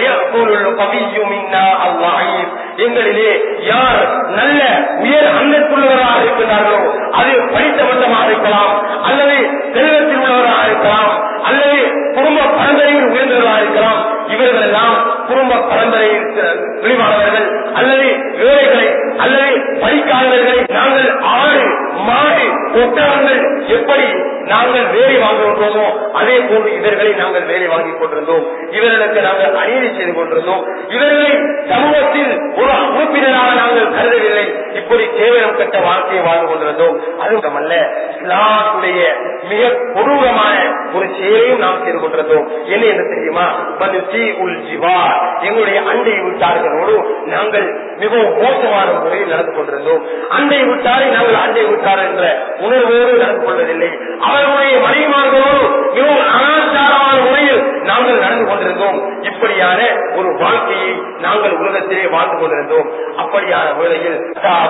எங்களிலே யார் நல்ல உயர் அன்னத்துள்ளவராக இருக்கின்றார்களோ அது படித்த மட்டமாக இருக்கலாம் அல்லது செல்வத்தில் உள்ளவராக இருக்கலாம் அல்லது குடும்ப பரம்பரையில் உயர்ந்தவராக இருக்கலாம் இவர்கள் எல்லாம் குடும்ப பரம்பரையில் விரிவானவர்கள் அல்லது ஏழைகளை அல்லது படிக்காதவர்களை நாங்கள் ஆடு மாடு ஒட்டகங்கள் எப்படி நாங்கள் வேலை வாங்குகின்றோமோ அதே போன்று இவர்களை நாங்கள் வேலை வாங்கிக் கொண்டிருந்தோம் இவர்களுக்கு நாங்கள் அநீதி செய்து கொண்டிருந்தோம் இவர்களை சமூகத்தில் ஒரு உறுப்பினராக நாங்கள் கருதவில்லை இப்படி கேவலம் கட்ட வாழ்க்கையை வாழ்ந்து கொண்டிருந்தோம் அது மட்டுமல்ல இஸ்லாத்துடைய மிக கொடூரமான ஒரு செயலையும் நாம் செய்து கொண்டிருந்தோம் என்ன என்று தெரியுமா வந்து தீ உல் ஜிவா எங்களுடைய அண்டை வீட்டார்களோடு நாங்கள் மிகவும் மோசமான முறையில் நடந்து கொண்டிருந்தோம் அண்டை விட்டாரை நாங்கள் அண்டை விட்டார் என்ற உணர்வோடு நடந்து கொள்வதில்லை அவர்களுடைய மனைவிமார்களோடு மிகவும் அனாச்சாரமான முறையில் நாங்கள் நடந்து கொண்டிருந்தோம் இப்படியான ஒரு வாழ்க்கையை நாங்கள் உலகத்திலே வாழ்ந்து கொண்டிருந்தோம் அப்படியான வேளையில்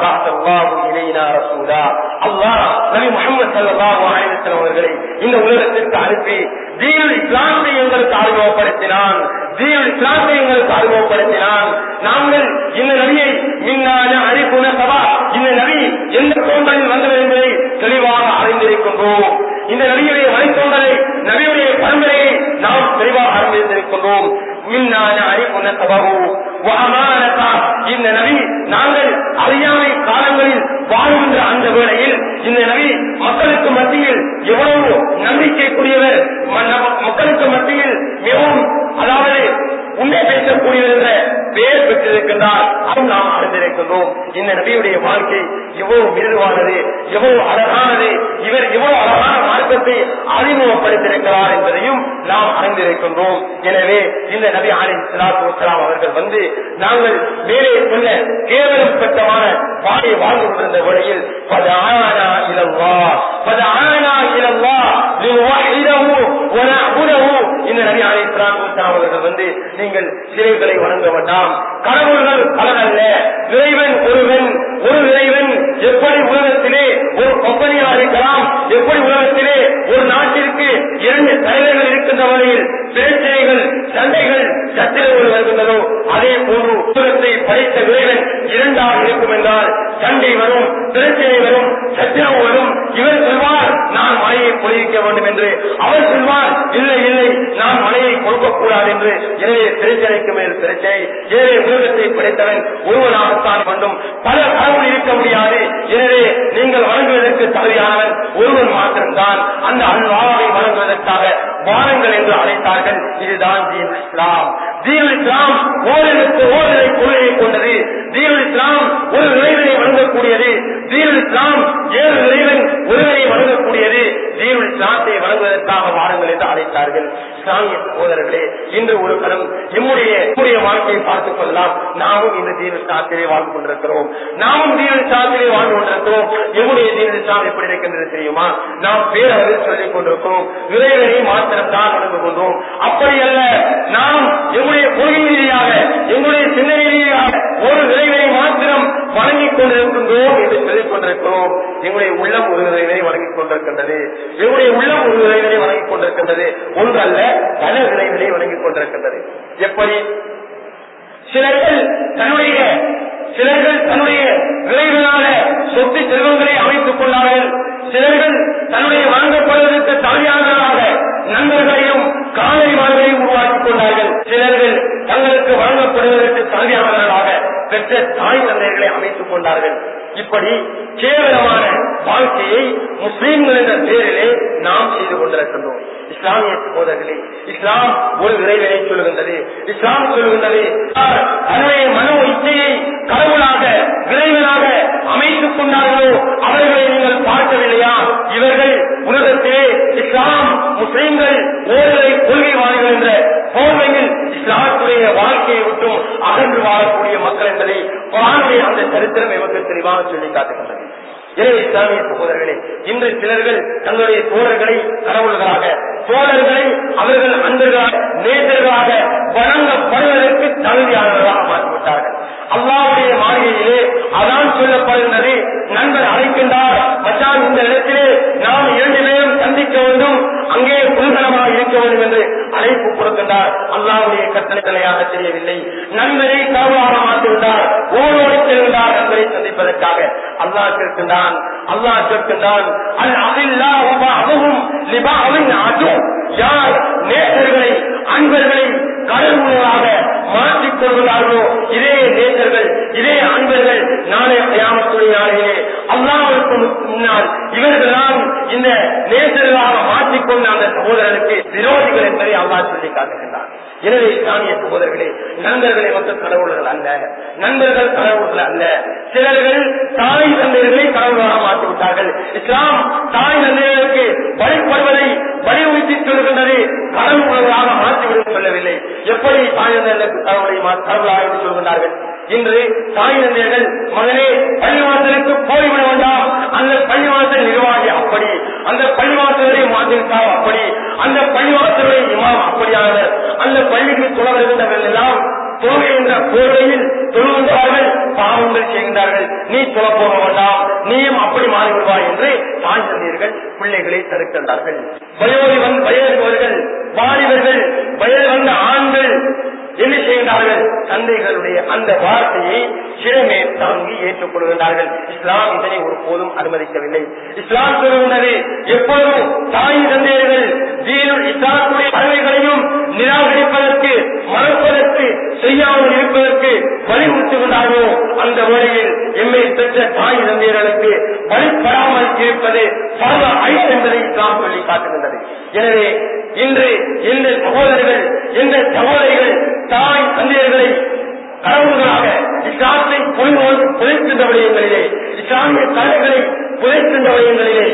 அல்லாஹ் நபி முகமது சல்லாஹூ அலிவசலம் அவர்களை இந்த உலகத்திற்கு அனுப்பி தீனுல் இஸ்லாத்தை எங்களுக்கு அறிமுகப்படுத்தினான் தீனுல் இஸ்லாத்தை எங்களுக்கு அறிமுகப்படுத்தினான் நாங்கள் இந்த நபியை மின்னான அறிப்புன சபா இந்த நபி எந்த தோன்றலில் வந்தது என்பதை தெளிவாக அறிந்திருக்கின்றோம் இந்த நபியுடைய வழித்தோன்றலை நபியுடைய பரம்பரையை நாம் தெளிவாக அறிந்திருக்கின்றோம் மின்னான அறிப்புன சபகு இந்த நபி நாங்கள் அறியாமை காலங்களில் வாழ்கின்ற அந்த வேளையில் இந்த நபி மக்களுக்கு மத்தியில் எவ்வளவு நம்பிக்கைக்குரியவர் மக்களுக்கு மத்தியில் மிகவும் அதாவது உண்மை பேசக்கூடியவர் என்ற பெயர் பெற்றிருக்கின்றார் அதுவும் நாம் அறிந்திருக்கின்றோம் இந்த நபியுடைய வாழ்க்கை எவ்வளவு மிருதுவானது எவ்வளவு அழகானது இவர் எவ்வளவு அழகான மார்க்கத்தை அறிமுகப்படுத்தியிருக்கிறார் என்பதையும் நாம் அறிந்திருக்கின்றோம் எனவே இந்த நபி ஆலி சலாத்து வலாம் அவர்கள் வந்து நாங்கள் மேலே சொன்ன கேவலம் பெற்றமான வாழை வாழ்ந்து கொண்டிருந்த வேளையில் பத ஆனா இலவா பத ஆனா இலவா இந்த நபி ஆலி சலாத்து அவர்கள் வந்து நீங்கள் சிலைகளை வணங்க வேண்டாம் கடவுள்கள் பலன் அல்ல இறைவன் ஒருவன் ஒரு இறைவன் எப்படி உலகத்திலே ஒரு கம்பெனியா இருக்கலாம் எப்படி உலகத்திலே ஒரு நாட்டிற்கு இரண்டு தலைவர்கள் இருக்கின்ற வகையில் பிரச்சனைகள் சண்டைகள் சத்திரங்கள் வருகின்றதோ அதே போன்று உலகத்தை படைத்த இறைவன் இரண்டாக இருக்கும் என்றால் சண்டை வரும் பிரச்சனை வரும் சத்திரம் வரும் இவர் சொல்வார் நான் மழையை பொழிவிக்க வேண்டும் என்று அவர் சொல்வார் இல்லை இல்லை நான் மழையை கொடுக்கக்கூடாது என்று எனவே பிரச்சனைக்கு மேல் பிரச்சனை ஏழை உலகத்தை படைத்தவன் ஒருவனாகத்தான் வேண்டும் பல கடவுள் இருக்க முடியாது எனவே நீங்கள் வழங்குவதற்கு தகுதியானவன் ஒருவன் மாத்திரம்தான் அந்த அல்வாவை வழங்குவதற்காக வாருங்கள் என்று அழைத்தார்கள் இதுதான் தீன் இஸ்லாம் தீன் இஸ்லாம் ஓரிடத்து ஓரிரை கொள்கையை கொண்டது தீன் இஸ்லாம் ஒரு இறைவனை வழங்கக்கூடியது தீன் இஸ்லாம் ஏழு இறைவன் ஒருவரை வழங்கக்கூடியது தீன் இஸ்லாத்தை வழங்குவதற்காக வாருங்கள் என்று அழைத்தார்கள் இஸ்லாமிய சகோதரர்களே இன்று ஒரு கணம் எம்முடைய எம்முடைய வாழ்க்கையை பார்த்துக் கொள்ளலாம் நாமும் இந்த தீன் இஸ்லாத்திலே வாழ்ந்து கொண்டிருக்கிறோம் நாமும் தீன் இஸ்லாத்திலே வாழ்ந்து கொண்டிருக்கிறோம் எம்முடைய தீன் இஸ்லாம் எப்படி இருக்கின்றது தெரியுமா நாம் பேரளவில் சொல்லிக் கொண்டிருக்கிறோம் இறைவனை மாத்திரம் தான் வணங்கு கொண்டோம் அப்படி அல்ல நாம் எம்முடைய கொள்கை ரீதியாக எங்களுடைய சிந்தனை ரீதியாக ஒரு இறைவனை மாத்திரம் வணங்கிக் கொண்டிருக்கின்றோம் என்று சொல்லிக் கொண்டிருக்கிறோம் எங்களுடைய உள்ளம் ஒரு இறைவனை வணங்கிக் கொண்டிருக்கின்றது எங்களுடைய உள்ளம் ஒரு இறைவனை வணங்கிக் கொண்டிருக்கின்றது ஒன்றல்ல பல இறைவனை வணங்கிக் கொண்டிருக்கின்றது எப்படி சிலர்கள் தன்னுடைய சிலர்கள் தன்னுடைய விரைவிலான சொத்து செல்வங்களை அமைத்துக் கொண்டார்கள் சிலர்கள் தன்னுடைய வழங்கப்படுவதற்கு தகுதியானவர்களாக நண்பர்களையும் காலை வாழ்வையும் உருவாக்கிக் கொண்டார்கள் சிலர்கள் தங்களுக்கு வழங்கப்படுவதற்கு தகுதியானவர்களாக பெற்ற தாய் தந்தைகளை அமைத்துக் கொண்டார்கள் இப்படி கேவலமான வாழ்க்கையை முஸ்லீம்கள் என்ற பெயரிலே நாம் செய்து கொண்டிருக்கின்றோம் இஸ்லாமிய சகோதரர்களே இஸ்லாம் ஒரு இறைவனை சொல்லுகின்றது இஸ்லாம் சொல்லுகின்றது தன்னுடைய மனோ இச்சையை கடவுளாக இறைவனாக அமைத்துக் கொண்டார்களோ அவர்களை நீங்கள் பார்க்கவில்லையா இவர்கள் உலகத்திலே இஸ்லாம் முஸ்லீம்கள் ஓரிரை கொள்கைவாதிகள் என்ற போர்வையில் இஸ்லாத்துடைய வாழ்க்கையை விட்டும் அகன்று வாழக்கூடிய மக்கள் என்பதை குரானுடைய அந்த சரித்திரம் எமக்கு தெளிவாக சொல்லி காட்டுகின்றது எனவே இஸ்லாமிய சகோதரர்களே இன்று சிலர்கள் தங்களுடைய தோழர்களை கடவுள்களாக தோழர்களை அவர்கள் அன்பர்களாக நேசர்களாக வழங்கப்படுவதற்கு தகுதியானவர்களாக மாற்றிவிட்டார்கள் அல்லாவுடைய மாளிகையிலே அதான் சொல்லப்படுகின்றது நண்பர் அழைக்கின்றார் மச்சான் இந்த இடத்திலே நாம் இரண்டு பேரும் சந்திக்க வேண்டும் அங்கே குருகணமாக இருக்க வேண்டும் என்று அழைப்பு கொடுக்கின்றார் அல்லாவுடைய கட்டளையாக தெரியவில்லை நண்பரை கனவாக மாற்றுகின்றார் ஓடோடி செல்கின்றார் நண்பரை சந்திப்பதற்காக அல்லாஹ் கேட்கின்றான் அல்லாஹ் கேட்கின்றான் அல் அகில்லா அதுவும் லிபாவின் அது யார் நேசர்களை அன்பர்களை கடவுளாக மாற்றிக் கொள்கிறார்களோ இதே நேசர்கள் இதே அன்பர்கள் நாளை கயாமத்துடைய நாளிலே அல்லாவுக்கு முன்னால் இவர்கள்தான் இந்த நேசர்களாக மாற்றிக்கொண்ட அந்த சகோதரனுக்கு விரோதிகள் என்பதை அல்லாஹ் சொல்லி காட்டுகின்றார் எனவே இஸ்லாமிய சகோதரர்களே நண்பர்களை மட்டும் கடவுள்கள் அல்ல நண்பர்கள் கடவுள்கள் அல்ல சிலர்கள் தாய் தந்தையர்களை கடவுளாக மாற்றிவிட்டார்கள் இஸ்லாம் தாய் தந்தையர்களுக்கு வழிபடுவதை வலியுறுத்தி சொல்கின்றது கடவுள்களாக மாற்றிவிட சொல்லவில்லை எப்படி தாய் தந்தையர்களுக்கு கடவுளை கடவுளாக என்று சொல்கின்றார்கள் இன்று தாய் தந்தையர்கள் மகனே பள்ளிவாசலுக்கு போய்விட வேண்டாம் அந்த பள்ளிவாசல் நிர்வாகி அப்படி அந்த பள்ளிவாசலுடைய மாதிரிக்காக அப்படி அந்த பள்ளிவாசலுடைய இமாம் அப்படியானவர் அந்த பள்ளிக்கு தொழ வருகின்றவர்கள் எல்லாம் தொழுகை என்ற போர்வையில் தொழுகின்றார்கள் பாவங்கள் செய்கின்றார்கள் நீ தொழ போக வேண்டாம் நீயும் அப்படி மாறிவிடுவாய் என்று தாய் தந்தையர்கள் பிள்ளைகளை தடுக்கின்றார்கள் வயோதி வந்த வயதுவர்கள் வாலிபர்கள் வயது வந்த ஆண்கள் என்ன செய்கின்றார்கள் தந்தைகளுடைய அந்த வார்த்தையை சிறமே தாங்கி ஏற்றுக்கொள்கின்றார்கள் இஸ்லாம் இதனை ஒரு போதும் அனுமதிக்கவில்லை இஸ்லாம் சொல்கின்றது எப்போதும் தாய் தந்தையர்கள் தீனுள் இஸ்லாத்துடைய பறவைகளையும் நிராகரிப்பதற்கு மறுப்பதற்கு செய்யாமல் இருப்பதற்கு வலியுறுத்துகின்றார்களோ அந்த வேளையில் எம்மை பெற்ற தாய் தந்தையர்களுக்கு வழிபடாமல் இருப்பது பல ஐஸ் என்பதை இஸ்லாம் சொல்லி காட்டுகின்றது எனவே இன்று எந்த சகோதரர்கள் எந்த சகோதரிகள் தாய் தந்தையர்களை கடவுள்களாக இஸ்லாத்தை புதைக்கின்ற விடயங்களிலே இஸ்லாமிய தலைகளை புதைக்கின்ற விடயங்களிலே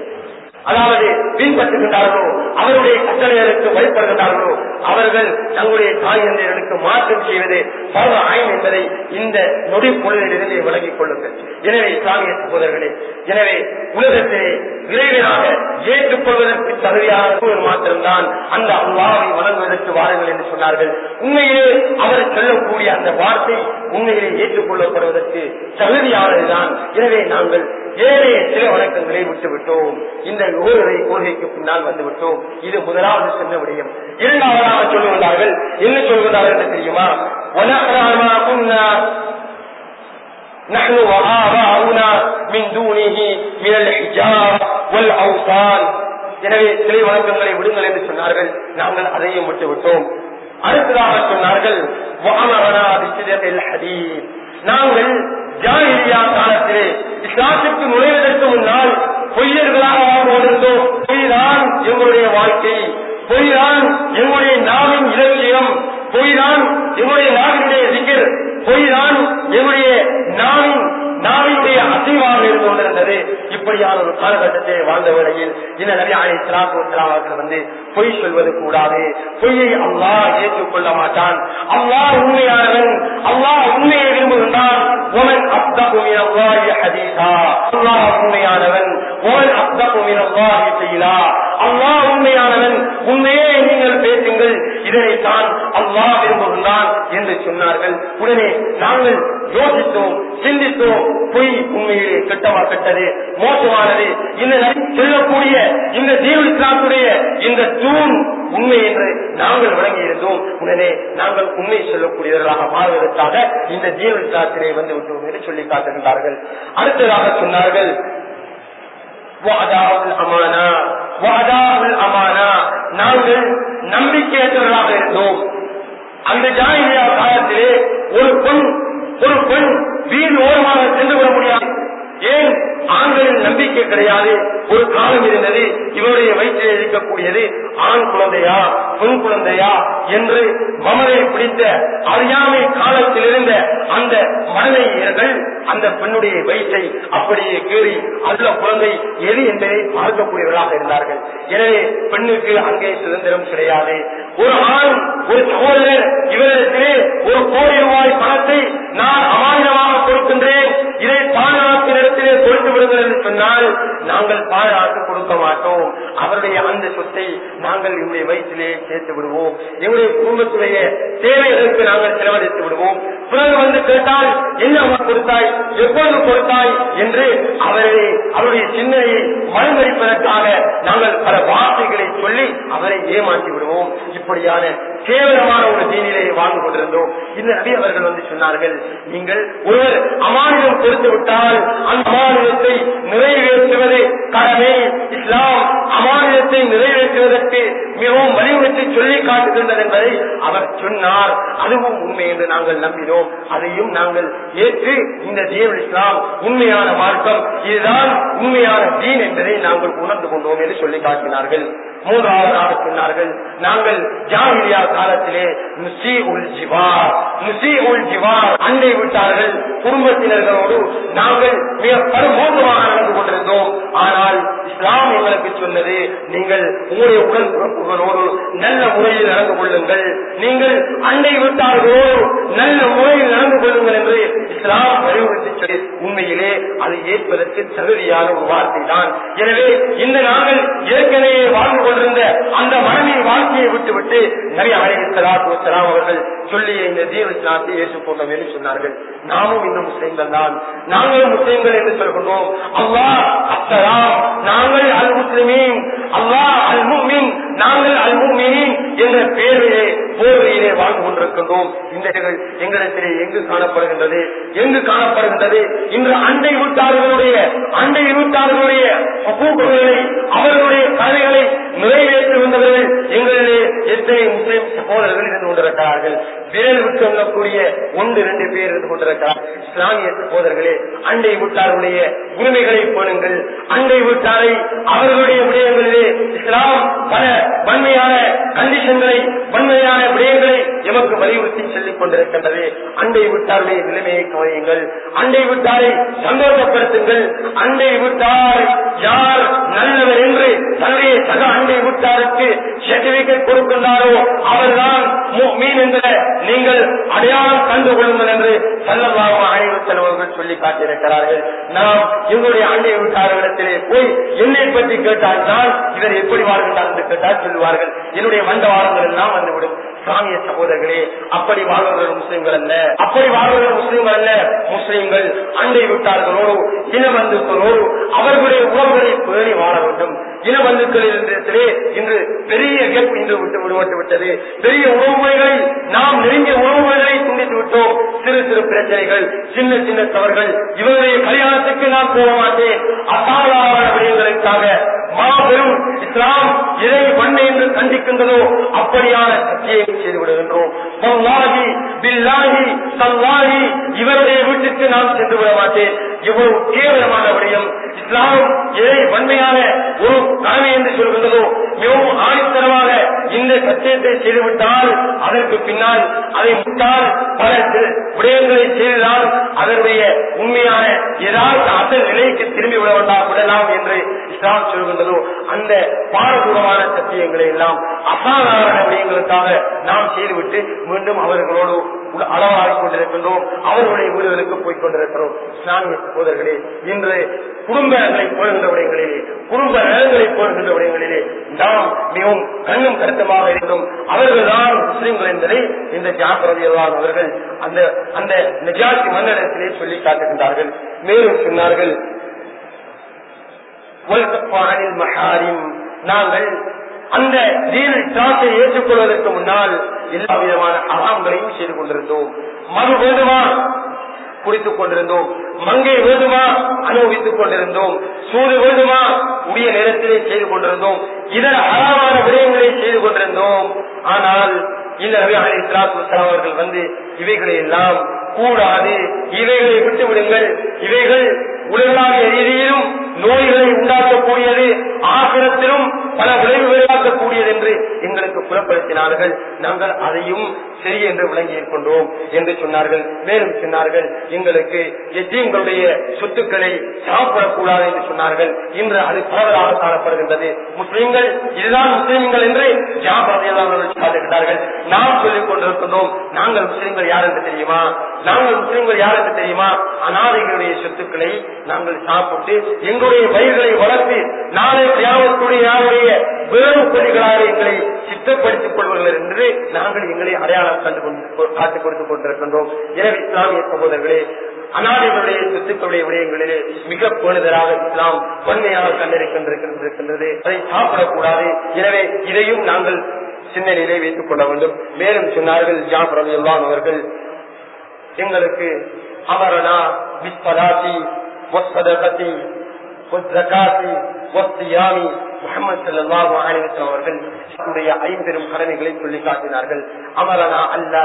அதாவது பின்பற்றுகின்றார்களோ அவருடைய கட்டளைகளுக்கு வழிபடுகின்றார்களோ அவர்கள் தங்களுடைய தாய் தந்தையர்களுக்கு மாற்றம் செய்வது பல ஆயின் என்பதை இந்த நொடி பொருளிலிருந்து விலகிக் கொள்ளுங்கள் எனவே இஸ்லாமிய சகோதரர்களே எனவே உலகத்திலே விரைவிலாக ஏற்றுக்கொள்வதற்கு தகுதியான மாத்திரம்தான் அந்த அல்லாவை வழங்குவதற்கு வாருங்கள் என்று சொன்னார்கள் உண்மையிலே அவர் சொல்லக்கூடிய அந்த வார்த்தை உண்மையிலே ஏற்றுக்கொள்ளப்படுவதற்கு தகுதியானதுதான் எனவே நாங்கள் ஏழைய சில வணக்கங்களை விட்டுவிட்டோம் இந்த ஓரிரை கொள்கைக்கு பின்னால் வந்து விட்டோம் இது முதலாவது சொன்ன விடயம் இரண்டாவதாக சொல்லுகிறார்கள் என்ன சொல்கிறார்கள் என்று தெரியுமா ونحن ما كنا نحن وآباؤنا மின் தூணிஹி மினல் ஹிஜாப் வல் அவுசான் எனவே சிலை வணக்கங்களை விடுங்கள் என்று சொன்னார்கள் நாங்கள் அதையும் விட்டு விட்டோம் அடுத்ததாக சொன்னார்கள் وَأَمَرَنَا بِصِدْقِ الْحَدِيثِ நாங்கள் ஜாகிலியா காலத்திலே இஸ்லாத்துக்கு நுழைவதற்கு முன்னால் பொய்யர்களாக வாழ்ந்திருந்தோம் பொய்தான் எங்களுடைய வாழ்க்கை பொய்தான் எங்களுடைய நாவின் இலட்சியம் பொய்தான் எங்களுடைய நாவினுடைய சிக்கர் பொய்தான் எங்களுடைய நாவின் நாவினுடைய அசைவாக இருந்து கொண்டிருந்தது இப்படியான ஒரு காலகட்டத்தை வாழ்ந்த வேளையில் இந்த நபி அலி இஸ்லாத்து அவர்கள் வந்து பொய் சொல்வது கூடாது பொய்யை அல்லாஹ் ஏற்றுக்கொள்ள மாட்டான் அல்லாஹ் உண்மையானவன் அல்லாஹ் உண்மையை விரும்புகின்றான் உமன் அப்தகுமின் அல்லாஹி ஹதீஸா அல்லாஹ் உண்மையானவன் உமன் அப்தகுமின் அல்லாஹி செய்யலா அல்லாஹ் உண்மையானவன் உண்மையே நீங்கள் பேசுங்கள் இதனைத்தான் அல்லாஹ் விரும்புகின்றான் என்று சொன்னார்கள் உடனே நாங்கள் யோசித்தோம் சிந்தித்தோம் பொய் உண்மையிலே கெட்டவா கெட்டது மோசமானது இந்த நபி சொல்லக்கூடிய இந்த தீவு இஸ்லாத்துடைய இந்த தூண் உண்மை என்று நாங்கள் வழங்கி இருந்தோம் உடனே நாங்கள் உண்மை சொல்லக்கூடியவர்களாக மாறுவதற்காக இந்த தீவு இஸ்லாத்திலே வந்து விட்டோம் என்று சொல்லி காட்டுகின்றார்கள் அடுத்ததாக சொன்னார்கள் வாதாவுல் அமானா வாதாவுல் அமானா நாங்கள் நம்பிக்கையற்றவர்களாக இருந்தோம் அந்த ஜாயிலியா காலத்திலே ஒரு பெண் ஒரு பெண் வீடு ஓரமாக சென்று விட முடியாது ஏன் ஆண்களின் நம்பிக்கை கிடையாது ஒரு காலம் இருந்தது இவருடைய வயிற்றில் இருக்கக்கூடியது ஆண் குழந்தையா பெண் குழந்தையா என்று மமரை பிடித்த அறியாமை காலத்தில் இருந்த அந்த மனதையர்கள் அந்த பெண்ணுடைய வயிற்றை அப்படியே கீறி அதுல குழந்தை எது என்பதை பார்க்கக்கூடியவர்களாக இருந்தார்கள் எனவே பெண்ணுக்கு அங்கே சுதந்திரம் கிடையாது ஒரு ஆண் ஒரு சகோதரர் இவரிடத்திலே ஒரு கோடி ரூபாய் பணத்தை நான் அமானிதமாக கொடுக்கின்றேன் இதை பாதுகாப்பினிடத்திலே கொடுத்து விடுங்கள் என்று சொன்னால் நாங்கள் பாதுகாத்து கொடுக்க மாட்டோம் அவருடைய அந்த சொத்தை நாங்கள் எங்களுடைய வயிற்றிலே சேர்த்து விடுவோம் எங்களுடைய குடும்பத்துடைய தேவைகளுக்கு நாங்கள் செலவழித்து விடுவோம் பிறகு வந்து கேட்டால் என்ன அம்மா கொடுத்தாய் எப்பொழுது கொடுத்தாய் என்று அவரை அவருடைய சிந்தனையை மறுமறிப்பதற்காக நாங்கள் பல வார்த்தைகளை சொல்லி அவரை ஏமாற்றி விடுவோம் இப்படியான கேவலமான ஒரு தீனிலே வாழ்ந்து கொண்டிருந்தோம் இந்த நபி அவர்கள் வந்து சொன்னார்கள் நீங்கள் ஒருவர் அமானிதம் கொடுத்து விட்டால் அந்த அமானிதத்தை நிறைவேற்றுவது கடமை இஸ்லாம் அமானிதத்தை நிறைவேற்றுவதற்கு மிகவும் வலியுறுத்தி சொல்லி காட்டுகின்றது என்பதை அவர் சொன்னார் அதுவும் உண்மை என்று நாங்கள் நம்பினோம் அதையும் நாங்கள் ஏற்று இந்த தீன் இஸ்லாம் உண்மையான மார்க்கம் இதுதான் உண்மையான தீன் என்பதை நாங்கள் உணர்ந்து கொண்டோம் என்று சொல்லி காட்டினார்கள் மூன்றாவதாக சொன்னார்கள் நாங்கள் ஜாகிரியா காலத்திலே முசி உல் ஜிவார் முசி உல் ஜிவார் அண்டை விட்டார்கள் குடும்பத்தினர்களோடு நாங்கள் மிக பருமோசமாக நடந்து கொண்டிருந்தோம் ஆனால் இஸ்லாம் எங்களுக்கு சொன்னது நீங்கள் உங்களுடைய உடல் உறப்புகளோடு நல்ல முறையில் நடந்து கொள்ளுங்கள் நீங்கள் அண்டை விட்டார்களோடு நல்ல முறையில் நடந்து கொள்ளுங்கள் என்று இஸ்லாம் வலியுறுத்தி சொல்லி உண்மையிலே அதை ஏற்பதற்கு தகுதியான ஒரு வார்த்தை தான் எனவே இந்த நாங்கள் ஏற்கனவே வாழ்ந்து கொண்டிருந்த அந்த மனைவி வாழ்க்கையை விட்டுவிட்டு நிறைய அலைஹிஸ்ஸலாத்து வஸ்ஸலாம் அவர்கள் சொல்லிய இந்த தீவ இஸ்லாத்தை ஏற்றுக்கொண்டோம் என்று சொன்னார்கள் நாமும் இந்த முஸ்லிம்கள் தான் நாங்களும் முஸ்லிம்கள் என்று சொல்கின்றோம் அல்லாஹ் அஸ்ஸலாம் நாங்கள் அல் முஸ்லிமீன் அல்லாஹ் அல் முஃமின் நாங்கள் அல் முஃமினீன் என்ற பேரிலே போர்வையிலே வாழ்ந்து கொண்டிருக்கின்றோம் இந்த நிகழ் எங்களிடத்திலே எங்கு காணப்படுகின்றது எங்கு காணப்படுகின்றது இன்று அண்டை வீட்டார்களுடைய அண்டை வீட்டார்களுடைய கூக்குகளை அவர்களுடைய கதைகளை நிறைவேற்றுகின்றவர்கள் எங்களிலே எத்தனை முஸ்லிம் சகோதரர்கள் இருந்து கொண்டிருக்கிறார்கள் விரல் விட்டு சொல்லக்கூடிய ஒன்று இரண்டு பேர் இருந்து கொண்டிருக்கிறார் இஸ்லாமிய சகோதரர்களே அண்டை வீட்டாருடைய உரிமைகளை போனுங்கள் அண்டை வீட்டாரை அவர்களுடைய விடயங்களிலே இஸ்லாம் பல வன்மையான கண்டிஷன்களை வன்மையான விடயங்களை எமக்கு வலியுறுத்தி சொல்லிக் கொண்டிருக்கின்றது அண்டை வீட்டாருடைய நிலைமையை கவனியுங்கள் அண்டை வீட்டாரை சந்தோஷப்படுத்துங்கள் அண்டை வீட்டார் யார் நல்லவர் என்று தன்னுடைய சக அண்டை வீட்டாருக்கு சர்டிபிகேட் கொடுக்கின்றாரோ அவர்தான் மீன் என்ற நீங்கள் அடையாளம் கண்டு கொள்ளுங்கள் என்று சல்லல்லாஹு அலைஹி அவர்கள் சொல்லி காட்டியிருக்கிறார்கள் நாம் எங்களுடைய அண்டை வீட்டார்களிடத்திலே போய் என்னை பற்றி கேட்டால் தான் இவர் எப்படி வாழ்கின்றார் என்று கேட்டால் சொல்லுவார்கள் என்னுடைய வண்டவாளங்கள் எல்லாம் வந்துவிடும் இஸ்லாமிய சகோதரர்களே அப்படி வாழ்வர்கள் முஸ்லிம்கள் அல்ல அப்படி வாழ்வர்கள் முஸ்லிம்கள் அல்ல முஸ்லிம்கள் அண்டை விட்டார்களோடு இன பந்துக்களோடு அவர்களுடைய உறவுகளை பேணி வாழ வேண்டும் இன பந்துக்களிடத்திலே இன்று பெரிய கேப் இன்று விட்டு விடுபட்டு விட்டது பெரிய உறவுமுறைகளை நாம் நெருங்கிய உறவுமுறைகளை துண்டித்து விட்டோம் சிறு சிறு பிரச்சனைகள் சின்ன சின்ன தவறுகள் இவருடைய கல்யாணத்துக்கு விட்டு நான் போக மாட்டேன் அசாதாரண விடயங்களுக்காக மாபெரும் இஸ்லாம் எதை வன்மை என்று கண்டிக்கின்றதோ அப்படியான சக்தியை செய்து விடுகின்றோம் வல்லாஹி பில்லாஹி தல்லாஹி இவருடைய வீட்டுக்கு நான் சென்று விட மாட்டேன் இவ்வளவு கேவலமான விடயம் இஸ்லாம் எதை வன்மையான ஒரு கடமை என்று சொல்கின்றதோ மிகவும் ஆணித்தரமாக இந்த சத்தியத்தை செய்துவிட்டால் அதற்கு பின்னால் அதை முட்டால் பல விடயங்களை செய்துதான் அதனுடைய உண்மையான ஏதாவது அசல் நிலைக்கு திரும்பி விட வேண்டாம் விடலாம் என்று இஸ்லாம் சொல்கின்றதோ அந்த பாரதூரமான சத்தியங்களை எல்லாம் அசாதாரண விடயங்களுக்காக நாம் செய்துவிட்டு மீண்டும் அவர்களோடு அளவாகிக் கொண்டிருக்கின்றோம் அவர்களுடைய வீடுகளுக்கு போய் கொண்டிருக்கிறோம் இஸ்லாமிய சகோதரர்களே இன்று குடும்பங்களை போடுகின்ற விடயங்களிலே குடும்ப நலன்களை போடுகின்ற விடயங்களிலே நாம் மிகவும் கண்ணும் கருத்தமாக இருக்கிறோம் அவர்கள்தான் முஸ்லிம்கள் என்பதை இந்த ஜாக்கிரதை அவர்கள் அந்த அந்த நிஜாத்தி மன்னரிடத்திலே சொல்லி காட்டுகின்றார்கள் மேலும் சொன்னார்கள் நாங்கள் அந்த தீன இஸ்லாத்தை ஏற்றுக்கொள்வதற்கு முன்னால் எல்லா விதமான அறாம்களையும் செய்து கொண்டிருந்தோம் மது வேண்டுமா குடித்துக் கொண்டிருந்தோம் மங்கை வேண்டுமா அனுபவித்துக் கொண்டிருந்தோம் சூடு வேண்டுமா உரிய நேரத்திலே செய்து கொண்டிருந்தோம் இதர அறமான விடயங்களை செய்து கொண்டிருந்தோம் ஆனால் இந்த நபி அலி இஸ்லாத்து அவர்கள் வந்து இவைகளை எல்லாம் கூடாது இவைகளை விட்டு விடுங்கள் இவைகள் உலகளாவிய ரீதியிலும் நோய்களை உண்டாக்கக்கூடியது ஆசிரத்திலும் பல விளைவுகளை உண்டாக்கக்கூடியது என்று எங்களுக்கு புலப்படுத்தினார்கள் நாங்கள் அதையும் சரி என்று விளங்கி இருக்கின்றோம் என்று சொன்னார்கள் மேலும் சொன்னார்கள் எங்களுக்கு எத்தீங்களுடைய சொத்துக்களை சாப்பிடக்கூடாது என்று சொன்னார்கள் இன்று அது பரவலாக காணப்படுகின்றது முஸ்லிம்கள் இதுதான் முஸ்லிம்கள் என்று ஜாபரதையாளர்கள் நாம் சொல்லிக் கொண்டிருக்கின்றோம் நாங்கள் முஸ்லிம்கள் யார் என்று தெரியுமா நாங்கள் முஸ்லிம்கள் யார் என்று தெரியுமா அனாதைகளுடைய சொத்துக்களை நாங்கள் சாப்பிட்டு எங்களுடைய பயிர்களை வளர்த்து நாளை தியாகத்துடைய யாருடைய வேறு கொடிகளாக எங்களை சித்தப்படுத்திக் கொள்வார்கள் என்று நாங்கள் எங்களை அடையாளம் கண்டு கொண்டு காத்துக் கொடுத்துக் கொண்டிருக்கின்றோம் எனவே இஸ்லாமிய சகோதரர்களே அனாதைகளுடைய சொத்துக்களுடைய விடயங்களிலே மிக பேணுதலாக இஸ்லாம் வன்மையாக கண்டறிக்கின்றிருக்கின்றது அதை சாப்பிடக்கூடாது எனவே இதையும் நாங்கள் சிந்தனையிலே வைத்துக் கொள்ள வேண்டும் மேலும் சொன்னார்கள் ஜாப் ரவி அவர்கள் எங்களுக்கு அமரனா விஸ்வலாசி ஒஸ்வதகத்தி ஒஸ்தகாசி ஒஸ்தியாமி முகமது சல்லாஹு அலிவசம் அவர்கள் தன்னுடைய ஐம்பெரும் கடமைகளை சொல்லி காட்டினார்கள் அமரனா அல்லா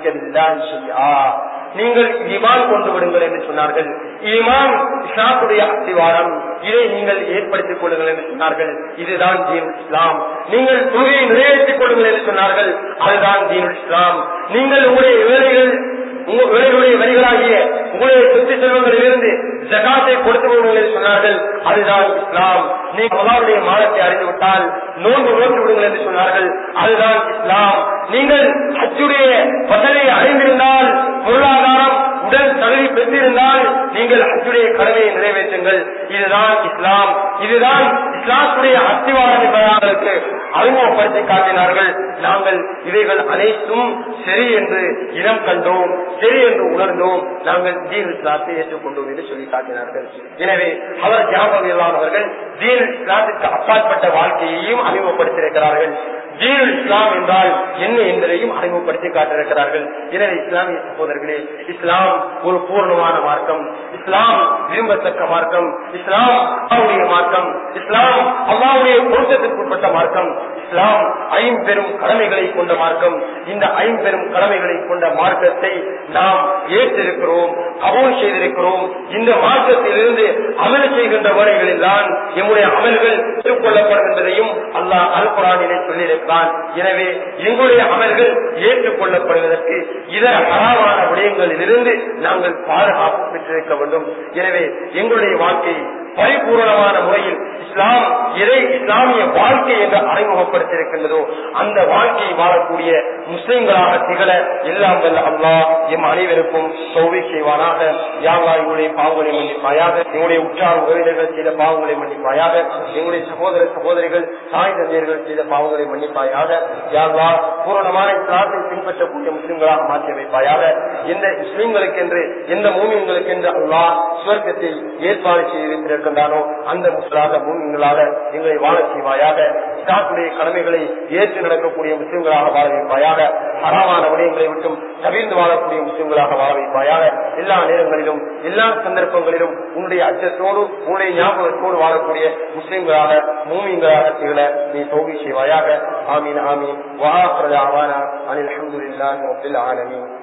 நுஷிகா நீங்கள் ஈமான் கொண்டு விடுங்கள் என்று சொன்னார்கள் ஈமான் இஸ்லாத்துடைய அத்திவாரம் இதை நீங்கள் ஏற்படுத்திக் கொள்ளுங்கள் என்று சொன்னார்கள் இதுதான் தீன் இஸ்லாம் நீங்கள் தொழுகையை நிறைவேற்றிக் கொள்ளுங்கள் என்று சொன்னார்கள் அதுதான் தீன் இஸ்லாம் நீங்கள் உங்களுடைய வேலைகள் உங்க வேலைகளுடைய வரிகளாகிய உங்களுடைய சொத்து செல்வங்களிலிருந்து ஜகாத்தை கொடுத்து விடுங்கள் என்று சொன்னார்கள் அதுதான் இஸ்லாம் நீங்கள் அல்லாவுடைய மாதத்தை அறிந்து விட்டால் நோன்பு நோக்கி விடுங்கள் என்று சொன்னார்கள் அதுதான் இஸ்லாம் நீங்கள் அச்சுடைய வசதியை அறிந்திருந்தால் பொருளாதாரம் உடல் தகுதி பெற்றிருந்தால் நீங்கள் அச்சுடைய கடமையை நிறைவேற்றுங்கள் இதுதான் இஸ்லாம் இதுதான் இஸ்லாத்துடைய அத்திவாரம் என்பதற்கு அறிமுகப்படுத்தி காட்டினார்கள் நாங்கள் இவைகள் அனைத்தும் சரி என்று இனம் கண்டோம் சரி என்று உணர்ந்தோம் நாங்கள் தீன் இஸ்லாத்தை ஏற்றுக்கொண்டோம் என்று சொல்லி காட்டினார்கள் எனவே அவர் ஞாபகம் இல்லாதவர்கள் தீன் இஸ்லாத்துக்கு அப்பாற்பட்ட வாழ்க்கையையும் அறிமுகப்படுத்தியிருக்கிறார்கள் தீன் இஸ்லாம் என்றால் என்ன என்பதையும் அறிமுகப்படுத்தி காட்டியிருக்கிறார்கள் எனவே இஸ்லாமிய சகோதரர்களே இஸ்லாம் ஒரு பூர்ணமான மார்க்கம் இஸ்லாம் விரும்பத்தக்க மார்க்கம் இஸ்லாம் அல்லாவுடைய மார்க்கம் இஸ்லாம் அல்லாவுடைய பொருத்தத்திற்குட்பட்ட மார்க்கம் இஸ்லாம் ஐம்பெரும் கடமைகளை கொண்ட மார்க்கம் இந்த ஐம்பெரும் கடமைகளை கொண்ட மார்க்கத்தை நாம் ஏற்றிருக்கிறோம் கபூல் செய்திருக்கிறோம் இந்த மார்க்கத்திலிருந்து அமல் செய்கின்ற வேலைகளில் தான் எம்முடைய அமல்கள் ஏற்றுக்கொள்ளப்படுகின்றதையும் அல்லாஹ் அல்குரானிலே சொல்லியிருக்கிறான் எனவே எங்களுடைய அமல்கள் ஏற்றுக்கொள்ளப்படுவதற்கு இதர அறாவான விடயங்களில் இருந்து நாங்கள் பாதுகாப்பு பெற்றிருக்க வேண்டும் எனவே எங்களுடைய வாழ்க்கை பரிபூர்ணமான முறையில் இஸ்லாம் எதை இஸ்லாமிய வாழ்க்கை என்று அறிமுகப்படுத்தியிருக்கின்றதோ அந்த வாழ்க்கையை வாழக்கூடிய முஸ்லிம்களாக திகழ எல்லாம் வல்ல அல்லா எம் அனைவருக்கும் சௌவை செய்வானாக யாவா எங்களுடைய பாவங்களை மன்னிப்பாயாக எங்களுடைய உற்றார் உறவினர்கள் செய்த பாவங்களை மன்னிப்பாயாக எங்களுடைய சகோதர சகோதரிகள் தாய் தந்தையர்கள் செய்த பாவங்களை மன்னிப்பாயாக யாவா பூரணமான இஸ்லாத்தை பின்பற்றக்கூடிய முஸ்லிம்களாக மாற்றி வைப்பாயாக எந்த முஸ்லிம்களுக்கென்று எந்த மூமியங்களுக்கென்று அல்லாஹ் சுவர்க்கத்தை ஏற்பாடு செய்து வைத்திருக்க இருக்கின்றானோ அந்த முஸ்லாக மூமிங்களாக எங்களை வாழ செய்வாயாக இஸ்லாத்துடைய கடமைகளை ஏற்று நடக்கக்கூடிய முஸ்லிம்களாக வாழ வைப்பாயாக ஹராமான விடயங்களை விட்டும் தவிர்ந்து வாழக்கூடிய முஸ்லிம்களாக வாழ வைப்பாயாக எல்லா நேரங்களிலும் எல்லா சந்தர்ப்பங்களிலும் உன்னுடைய அச்சத்தோடு உன்னுடைய ஞாபகத்தோடு வாழக்கூடிய முஸ்லிம்களாக மூமிங்களாக திகழ நீ தோல்வி செய்வாயாக ஆமீன் ஆமீன் வஹாஃபர் அனில் அஹமதுல்லாஹி ரப்பில் ஆலமீன்